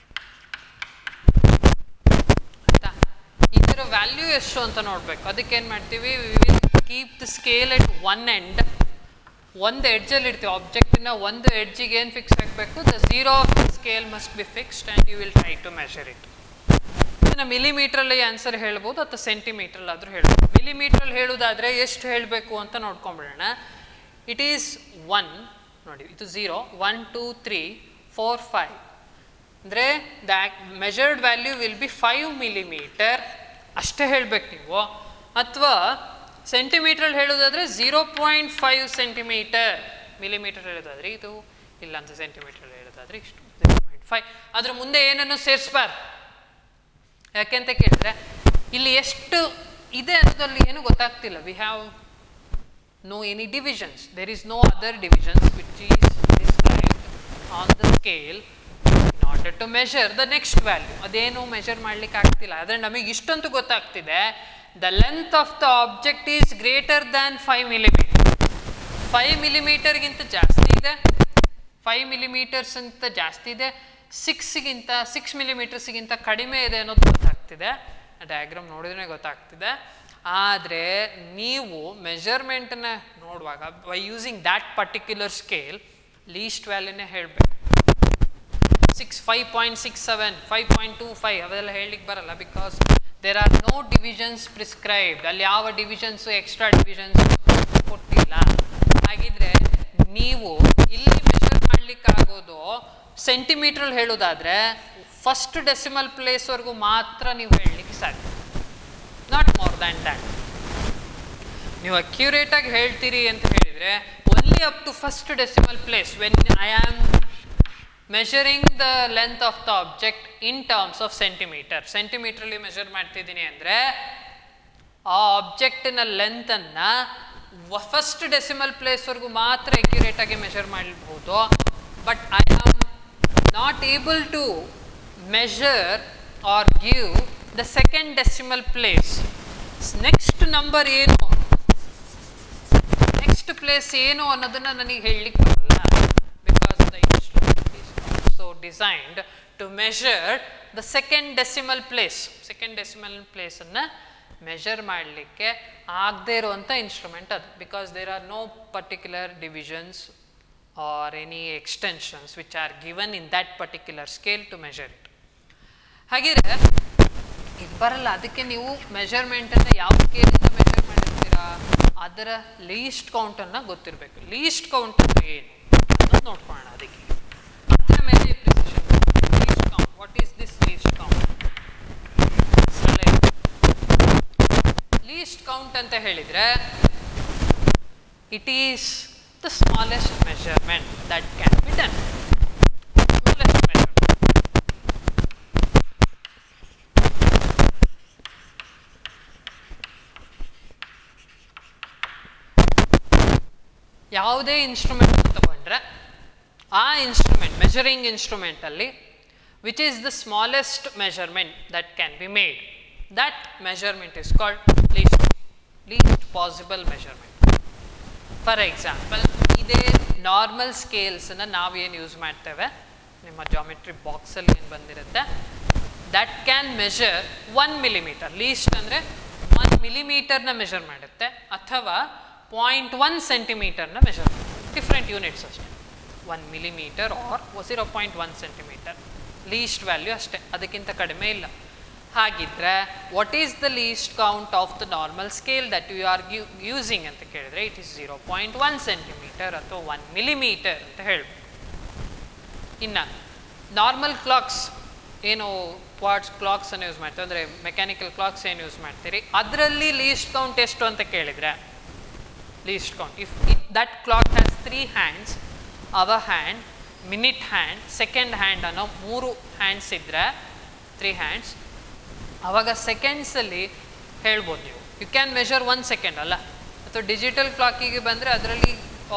S1: ಆಯಿತಾ ಇದರ ವ್ಯಾಲ್ಯೂ ಎಷ್ಟು ಅಂತ ನೋಡಬೇಕು ಅದಕ್ಕೆ ಏನು ಮಾಡ್ತೀವಿ we will keep the scale at one end ಒಂದು ಎಡ್ಜಲ್ಲಿ ಇಡ್ತೀವಿ ಆಬ್ಜೆಕ್ಟಿನ ಒಂದು ಎಡ್ಜಿಗೆ ಏನು ಫಿಕ್ಸ್ ಆಗಬೇಕು the zero of the scale must be fixed and you will try to measure it ಇದನ್ನು ಮಿಲಿಮೀಟ್ರಲ್ಲಿ ಆನ್ಸರ್ ಹೇಳ್ಬೋದು ಅಥವಾ ಸೆಂಟಿಮೀಟ್ರಲ್ಲಾದರೂ ಹೇಳ್ಬೋದು ಮಿಲಿಮೀಟ್ರಲ್ಲಿ ಹೇಳೋದಾದರೆ ಎಷ್ಟು ಹೇಳಬೇಕು ಅಂತ ನೋಡ್ಕೊಂಬಿಡೋಣ ಇಟ್ ಈಸ್ ಒನ್ ನೋಡಿ ಇದು zero one two three four five ಅಂದರೆ the measured value will be five millimetre ಅಷ್ಟೇ ಹೇಳಬೇಕು ನೀವು ಅಥವಾ ಸೆಂಟಿಮೀಟ್ರಲ್ಲಿ ಹೇಳೋದಾದರೆ zero point five centimetre millimetre ಹೇಳೋದಾದರೆ ಇದು ಇಲ್ಲ ಅಂತ ಸೆಂಟಿಮೀಟರ್ ಹೇಳೋದಾದರೆ ಇಷ್ಟು ಝೀರೋ ಪಾಯಿಂಟ್ ಫೈವ್ ಅದ್ರ ಮುಂದೆ ಏನನ್ನು ಸೇರಿಸ್ಬಾರ್ದು ಯಾಕೆಂತ ಕೇಳಿದ್ರೆ ಇಲ್ಲಿ ಎಷ್ಟು ಇದೆ ಅನ್ನೋದ್ರಲ್ಲಿ ಏನು ಗೊತ್ತಾಗ್ತಿಲ್ಲ we have no any divisions. There is no other divisions which is described on the scale in order to measure the next value. ಅದೇನು ಮೆಷರ್ ಮಾಡ್ಲಿಕ್ಕೆ ಆಗ್ತಿಲ್ಲ ಆದರೆ ನಮಗೆ ಇಷ್ಟಂತೂ ಗೊತ್ತಾಗ್ತಿದೆ the length of the object is greater than five millimetre five ಮಿಲಿಮೀಟರ್ಗಿಂತ ಜಾಸ್ತಿ ಇದೆ ಫೈವ್ ಮಿಲಿಮೀಟರ್ಸ್ ಅಂತ ಜಾಸ್ತಿ ಇದೆ ಸಿಕ್ಸ್ಗಿಂತ ಸಿಕ್ಸ್ ಮಿಲಿಮೀಟರ್ಸ್ಗಿಂತ ಕಡಿಮೆ ಇದೆ ಅನ್ನೋದು ಗೊತ್ತಾಗ್ತಿದೆ ಡಯಾಗ್ರಾಮ್ ನೋಡಿದ್ರೆ ಗೊತ್ತಾಗ್ತಿದೆ ಆದರೆ ನೀವು ಮೆಜರ್ಮೆಂಟನ್ನ ನೋಡುವಾಗ by using that particular scale least ವ್ಯಾಲ್ಯೂನೇ ಹೇಳಬೇಕು six five point six seven five point two five ಅವೆಲ್ಲ ಹೇಳಲಿಕ್ಕೆ ಬರಲ್ಲ because there are no divisions prescribed ಅಲ್ಲಿ ಯಾವ ಡಿವಿಷನ್ಸು ಎಕ್ಸ್ಟ್ರಾ ಡಿವಿಷನ್ಸ್ ಕೊಟ್ಟಿಲ್ಲ ಹಾಗಿದ್ರೆ ನೀವು ಇಲ್ಲಿ ಮೆಷರ್ ಮಾಡ್ಲಿಕ್ಕಾಗೋದು ಸೆಂಟಿಮೀಟ್ರಲ್ಲಿ ಹೇಳೋದಾದ್ರೆ ಫಸ್ಟ್ ಡೆಸಿಮಲ್ ಪ್ಲೇಸ್ವರೆಗೂ ಮಾತ್ರ ನೀವು ಹೇಳಲಿಕ್ಕೆ ಸಾಧ್ಯ ನಾಟ್ ಮೋರ್ ದ್ಯಾನ್ ದ್ಯಾಟ್ ನೀವು ಅಕ್ಯುರೇಟಾಗಿ ಹೇಳ್ತೀರಿ ಅಂತ ಹೇಳಿದರೆ only up to first decimal place when I am measuring the length of the object in terms of centimetre ಸೆಂಟಿಮೀಟ್ರಲ್ಲಿ ಮೆಷರ್ ಮಾಡ್ತಿದ್ದೀನಿ ಅಂದರೆ ಆ ಆಬ್ಜೆಕ್ಟಿನ ಲೆಂತನ್ನು ಫಸ್ಟ್ ಡೆಸಿಮಲ್ ಪ್ಲೇಸ್ವರೆಗೂ ಮಾತ್ರ ಅಕ್ಯುರೇಟಾಗಿ ಮೆಷರ್ ಮಾಡಬಹುದು but I am not able to measure or give the second decimal place next number ಏನು ನೆಕ್ಸ್ಟ್ ಪ್ಲೇಸ್ ಏನು ಅನ್ನೋದನ್ನ ನನಗೆ ಹೇಳಲಿಕ್ಕೆ ಬರಲ್ಲ because the instrument is also designed to measure the second decimal place second decimal ಪ್ಲೇಸನ್ನು measure ಮಾಡಲಿಕ್ಕೆ ಆಗದೇ ಇರುವಂಥ ಇನ್ಸ್ಟ್ರೂಮೆಂಟ್ ಅದು because there are no particular divisions or any extensions which are given in that particular scale to measure it ಹಾಗಿದ್ರೆ ಇದು ಬರಲ್ಲ ಅದಕ್ಕೆ ನೀವು ಮೆಷರ್ಮೆಂಟನ್ನು ಯಾವ ಸ್ಕೇಲಿಂದ ಮೆಷರ್ ಮಾಡಿರ್ತೀರಾ ಅದರ ಲೀಸ್ಟ್ ಕೌಂಟನ್ನು ಗೊತ್ತಿರಬೇಕು ಲೀಸ್ಟ್ ಕೌಂಟ್ ಅಂದರೆ ಏನು ಅನ್ನೋದು ನೋಡ್ಕೊಳ್ಳೋಣ ಅದಕ್ಕೆ ಅದರ ಮೇಲೆ precision least count what is this least count least count ಅಂತ ಹೇಳಿದರೆ it is the smallest measurement that can be done smallest measurement ಯಾವುದೇ ಇನ್ಸ್ಟ್ರೂಮೆಂಟ್ ತಗೊಂಡ್ರೆ ಆ ಇನ್ಸ್ಟ್ರೂಮೆಂಟ್ ಮೆಷರಿಂಗ್ ಇನ್ಸ್ಟ್ರೂಮೆಂಟಲ್ಲಿ which is the smallest measurement that can be made that measurement is called least least possible measurement for example ಇದೇ normal ಸ್ಕೇಲ್ಸನ್ನು ನಾವೇನು use ಮಾಡ್ತೇವೆ ನಿಮ್ಮ geometry ಬಾಕ್ಸಲ್ಲಿ ಏನು ಬಂದಿರುತ್ತೆ that can measure one millimetre list ಅಂದರೆ ಒನ್ ಮಿಲಿಮೀಟರ್ನ ಮೆಷರ್ ಮಾಡುತ್ತೆ ಅಥವಾ ಪಾಯಿಂಟ್ ಒನ್ ಸೆಂಟಿಮೀಟರ್ನ ಮೆಷರ್ ಮಾಡುತ್ತೆ ಡಿಫ್ರೆಂಟ್ ಯೂನಿಟ್ಸ್ ಅಷ್ಟೇ one millimetre or zero point one centimetre least value ಅಷ್ಟೇ ಅದಕ್ಕಿಂತ ಕಡಿಮೆ ಇಲ್ಲ ಹಾಗಿದ್ರೆ what is the least count of the normal scale that you are using ಅಂತ ಕೇಳಿದ್ರೆ it is zero point one centimetre ಅಥವಾ ಒನ್ ಮಿಲಿಮೀಟರ್ ಅಂತ ಹೇಳ್ಬೋದು ಇನ್ನು ನಾರ್ಮಲ್ ಕ್ಲಾಕ್ಸ್ ಏನು ಕ್ವಾರ್ಟ್ಸ್ ಕ್ಲಾಕ್ಸನ್ನು ಯೂಸ್ ಮಾಡ್ತೀವಿ ಅಂದರೆ ಮೆಕ್ಯಾನಿಕಲ್ ಕ್ಲಾಕ್ಸ್ ಏನು ಯೂಸ್ ಮಾಡ್ತೀರಿ ಅದರಲ್ಲಿ ಲೀಸ್ಟ್ ಕೌಂಟ್ ಎಷ್ಟು ಅಂತ ಕೇಳಿದರೆ least count if it that clock has three hands hour hand minute hand second hand ಅನ್ನೋ ಮೂರು ಹ್ಯಾಂಡ್ಸ್ ಇದ್ದರೆ ತ್ರೀ ಹ್ಯಾಂಡ್ಸ್ ಆವಾಗ ಸೆಕೆಂಡ್ಸಲ್ಲಿ ಹೇಳ್ಬೋದು ನೀವು you can measure one second ಅಲ್ಲ ಅಥವಾ ಡಿಜಿಟಲ್ ಕ್ಲಾಕಿಗೆ ಬಂದರೆ ಅದರಲ್ಲಿ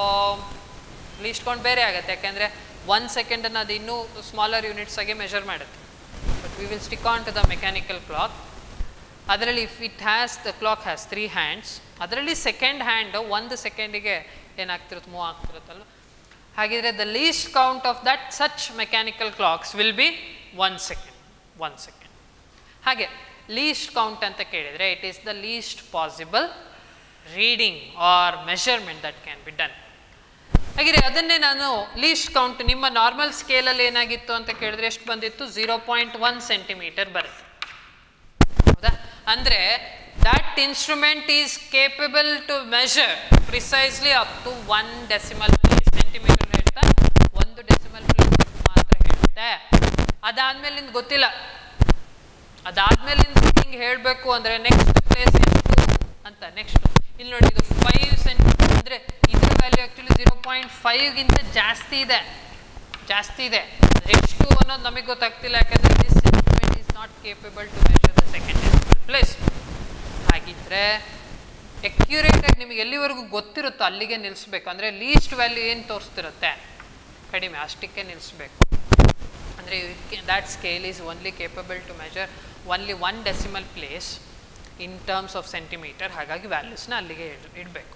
S1: ಲೀಸ್ಟ್ ಕೌಂಟ್ ಬೇರೆ ಆಗುತ್ತೆ ಯಾಕೆಂದರೆ ಒನ್ ಸೆಕೆಂಡನ್ನು ಅದು ಇನ್ನೂ ಸ್ಮಾಲರ್ ಯೂನಿಟ್ಸ್ ಆಗಿ ಮೆಷರ್ ಮಾಡುತ್ತೆ but we will stick on to the mechanical clock ಅದರಲ್ಲಿ if it has the clock has three hands ಅದರಲ್ಲಿ ಸೆಕೆಂಡ್ ಹ್ಯಾಂಡ್ ಒಂದು ಸೆಕೆಂಡಿಗೆ ಏನಾಗ್ತಿರುತ್ತೆ ಮೂವ್ ಆಗ್ತಿರುತ್ತಲ್ಲ ಹಾಗಿದ್ರೆ the least count of that such mechanical clocks will be one second one second ಹಾಗೆ least count ಅಂತ ಕೇಳಿದರೆ it is the least possible reading or measurement that can be done ಹಾಗೆ ಅದನ್ನೇ ನಾನು ಲೀಸ್ಟ್ ಕೌಂಟ್ ನಿಮ್ಮ normal ಸ್ಕೇಲಲ್ಲಿ ಏನಾಗಿತ್ತು ಅಂತ ಕೇಳಿದ್ರೆ ಎಷ್ಟು ಬಂದಿತ್ತು ಝೀರೋ ಪಾಯಿಂಟ್ ಒನ್ ಸೆಂಟಿಮೀಟರ್ ಬರುತ್ತೆ ಹೌದಾ ಅಂದರೆ that instrument is capable to measure precisely up to one decimal place centimetre ಹೇಳ್ತಾ ಒಂದು ಡೆಸಿಮಲ್ ಪ್ಲೇಸ್ ಮಾತ್ರ ಹೇಳುತ್ತೆ ಅದಾದ್ಮೇಲೆ ನಿಮ್ಗೆ ಗೊತ್ತಿಲ್ಲ ಅದಾದ್ಮೇಲೆ ಹಿಂಗೆ ಹೇಳಬೇಕು ಅಂದರೆ ನೆಕ್ಸ್ಟ್ ಪ್ಲೇಸ್ ಎಷ್ಟು ಅಂತ ನೆಕ್ಸ್ಟ್ ಇಲ್ಲಿ ನೋಡಿ ಇದು ಫೈವ್ ಸೆಂಟಿಮೀಟರ್ ಅಂದರೆ ಇದ್ರ ವ್ಯಾಲ್ಯೂ ಆ್ಯಕ್ಚುಲಿ ಜೀರೋ ಪಾಯಿಂಟ್ ಫೈವ್ಗಿಂತ ಜಾಸ್ತಿ ಇದೆ ಜಾಸ್ತಿ ಇದೆ ಎಷ್ಟು ಅನ್ನೋದು ನಮಗೆ ಗೊತ್ತಾಗ್ತಿಲ್ಲ ಯಾಕಂದರೆ this instrument is not capable to measure the second decimal place ಹಾಗಿದ್ರೆ ಆಗಿ ನಿಮಗೆ ಎಲ್ಲಿವರೆಗೂ ಗೊತ್ತಿರುತ್ತೋ ಅಲ್ಲಿಗೆ ನಿಲ್ಲಿಸ್ಬೇಕು ಅಂದರೆ ಲೀಸ್ಟ್ ವ್ಯಾಲ್ಯೂ ಏನು ತೋರಿಸ್ತಿರುತ್ತೆ ಕಡಿಮೆ ಅಷ್ಟಕ್ಕೆ ನಿಲ್ಲಿಸ್ಬೇಕು ಅಂದರೆ that scale is only capable to measure only one decimal place in terms of centimetre ಹಾಗಾಗಿ ವ್ಯಾಲ್ಯೂಸ್ನ ಅಲ್ಲಿಗೆ ಇಡ್- ಇಡಬೇಕು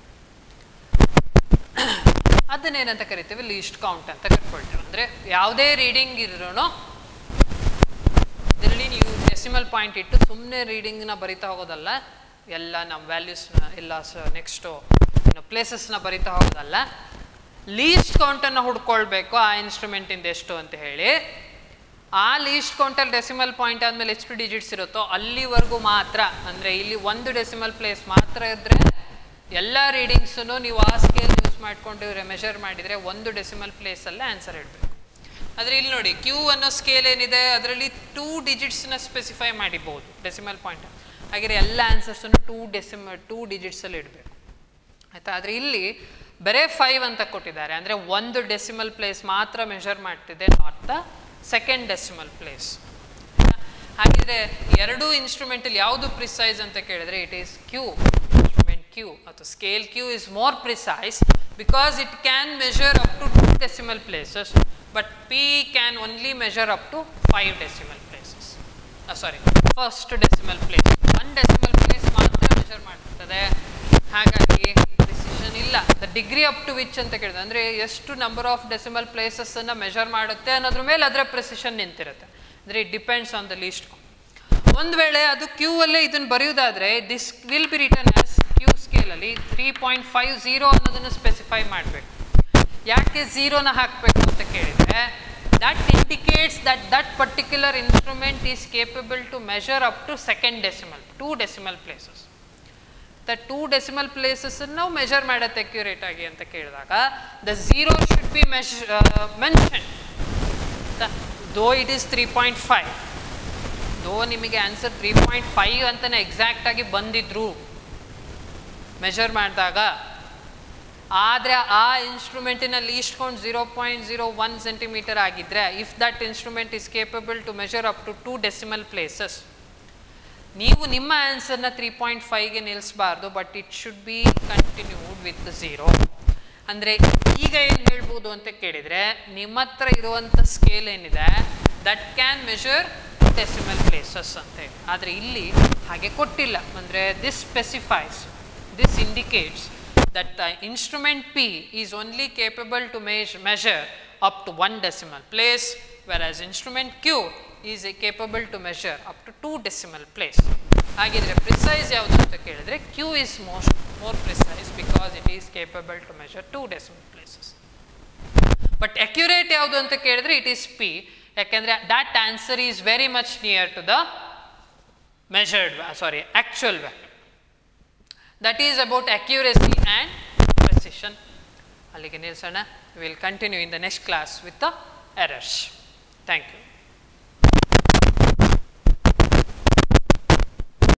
S1: ಅದನ್ನೇನಂತ ಕರಿತೀವಿ ಲೀಸ್ಟ್ ಕೌಂಟ್ ಅಂತ ಕರ್ಕೊಳ್ತೇವೆ ಅಂದರೆ ಯಾವುದೇ ರೀಡಿಂಗ್ ಇದ್ರೂ ಇದರಲ್ಲಿ ನೀವು ಡೆಸಿಮಲ್ ಪಾಯಿಂಟ್ ಇಟ್ಟು ಸುಮ್ಮನೆ ರೀಡಿಂಗ್ನ ಬರಿತಾ ಹೋಗೋದಲ್ಲ ಎಲ್ಲ ನಮ್ಮ ವ್ಯಾಲ್ಯೂಸ್ನ ಎಲ್ಲ ಸ ನೆಕ್ಸ್ಟು ಇನ್ನು ಪ್ಲೇಸಸ್ನ ಬರಿತಾ ಹೋಗೋದಲ್ಲ ಲೀಸ್ಟ್ ಕೌಂಟನ್ನು ಹುಡ್ಕೊಳ್ಬೇಕು ಆ ಇನ್ಸ್ಟ್ರೂಮೆಂಟಿಂದ ಎಷ್ಟು ಅಂತ ಹೇಳಿ ಆ ಲೀಸ್ಟ್ ಕೌಂಟಲ್ಲಿ ಡೆಸಿಮಲ್ ಪಾಯಿಂಟ್ ಆದಮೇಲೆ ಎಷ್ಟು ಡಿಜಿಟ್ಸ್ ಇರುತ್ತೋ ಅಲ್ಲಿವರೆಗೂ ಮಾತ್ರ ಅಂದರೆ ಇಲ್ಲಿ ಒಂದು ಡೆಸಿಮಲ್ ಪ್ಲೇಸ್ ಮಾತ್ರ ಇದ್ದರೆ ಎಲ್ಲ ರೀಡಿಂಗ್ಸನ್ನು ನೀವು ಆ ಸ್ಕೇಲ್ ಯೂಸ್ ಮಾಡಿಕೊಂಡು ಮೆಷರ್ ಮಾಡಿದರೆ ಒಂದು ಡೆಸಿಮಲ್ ಪ್ಲೇಸಲ್ಲೇ ಆನ್ಸರ್ ಇಡಬೇಕು ಆದರೆ ಇಲ್ಲಿ ನೋಡಿ ಕ್ಯೂ ಅನ್ನೋ ಸ್ಕೇಲ್ ಏನಿದೆ ಅದರಲ್ಲಿ ಟೂ ಡಿಜಿಟ್ಸ್ನ ಸ್ಪೆಸಿಫೈ ಮಾಡಿಬೋದು ಡೆಸಿಮಲ್ ಪಾಯಿಂಟ್ ಹಾಗೆ ಎಲ್ಲ ಆನ್ಸರ್ಸನ್ನು ಟೂ ಡೆಸಿಮ ಟೂ ಡಿಜಿಟ್ಸಲ್ಲಿ ಇಡಬೇಕು ಆಯಿತಾ ಆದರೆ ಇಲ್ಲಿ ಬರೇ ಫೈವ್ ಅಂತ ಕೊಟ್ಟಿದ್ದಾರೆ ಅಂದರೆ ಒಂದು ಡೆಸಿಮಲ್ ಪ್ಲೇಸ್ ಮಾತ್ರ ಮೆಷರ್ ಮಾಡ್ತಿದೆ not the second decimal place ಹಾಗಿದ್ರೆ ಎರಡೂ ಇನ್ಸ್ಟ್ರೂಮೆಂಟಲ್ಲಿ ಯಾವುದು ಪ್ರಿಸೈಸ್ ಅಂತ ಕೇಳಿದ್ರೆ it is Q instrument Q ಅಥವಾ scale Q is more precise because it can measure up to two decimal places but P can only measure up to five decimal places sorry first decimal place one decimal place ಮಾತ್ರ measure ಮಾಡ್ತದೆ ಹಾಗಾಗಿ precision ಇಲ್ಲ the degree up to which ಅಂತ ಕೇಳಿದ್ರೆ ಅಂದರೆ ಎಷ್ಟು number of decimal ಪ್ಲೇಸಸ್ಸನ್ನು measure ಮಾಡುತ್ತೆ ಅನ್ನೋದ್ರ ಮೇಲೆ ಅದರ ಪ್ರಿಸಿಷನ್ ನಿಂತಿರುತ್ತೆ ಅಂದರೆ it depends on the least ಒಂದು ವೇಳೆ ಅದು ಕ್ಯೂ ಅಲ್ಲೇ ಇದನ್ನು ಬರೆಯೋದಾದರೆ this will be return as Q ಸ್ಕೇಲಲ್ಲಿ ತ್ರೀ ಪಾಯಿಂಟ್ ಫೈವ್ ಝೀರೋ ಅನ್ನೋದನ್ನು ಸ್ಪೆಸಿಫೈ ಮಾಡಬೇಕು ಯಾಕೆ ಝೀರೋನ ಹಾಕಬೇಕು ಅಂತ ಕೇಳಿದರೆ that indicates that that particular instrument is capable to measure up to second decimal two decimal places the two decimal ಪ್ಲೇಸಸ್ಸನ್ನು ನಾವು ಮೆಷರ್ ಮಾಡತ್ತೆ ಅಕ್ಯುರೇಟ್ ಆಗಿ ಅಂತ ಕೇಳಿದಾಗ the zero should be mesh mention though it is three point five though ನಿಮಗೆ answer three point five ಅಂತಲೇ ಎಕ್ಸಾಕ್ಟಾಗಿ ಬಂದಿದ್ರು measure ಮಾಡಿದಾಗ ಆದರೆ ಆ ಇನ್ಸ್ಟ್ರೂಮೆಂಟಿನ least count zero point zero one centimetre ಆಗಿದ್ದರೆ if that instrument is capable to measure up to two decimal places ನೀವು ನಿಮ್ಮ ಆನ್ಸರ್ನ ತ್ರೀ ಪಾಯಿಂಟ್ ಫೈವ್ಗೆ ನಿಲ್ಲಿಸಬಾರ್ದು but it should be continued with zero ಅಂದರೆ ಈಗ ಏನು ಹೇಳ್ಬೋದು ಅಂತ ಕೇಳಿದರೆ ನಿಮ್ಮ ಹತ್ರ ಇರುವಂಥ ಸ್ಕೇಲ್ ಏನಿದೆ that can measure decimal places ಅಂತ ಹೇಳಿ ಆದರೆ ಇಲ್ಲಿ ಹಾಗೆ ಕೊಟ್ಟಿಲ್ಲ ಅಂದರೆ this specifies this indicates that the instrument P is only capable to measure, measure up to one decimal place, whereas instrument Q is uh, capable to measure up to two decimal place. ಹಾಗಿದ್ರೆ precise ಯಾವುದು ಅಂತ ಕೇಳಿದ್ರೆ Q is most more precise because it is capable to measure two decimal places but accurate ಯಾವುದು ಅಂತ ಕೇಳಿದ್ರೆ it is P ಯಾಕೆಂದರೆ that answer is very much near to the measured sorry actual value that is about accuracy and precision ಅಲ್ಲಿಗೆ ನಿಲ್ಲಿಸೋಣ will continue in the next class with the errors thank you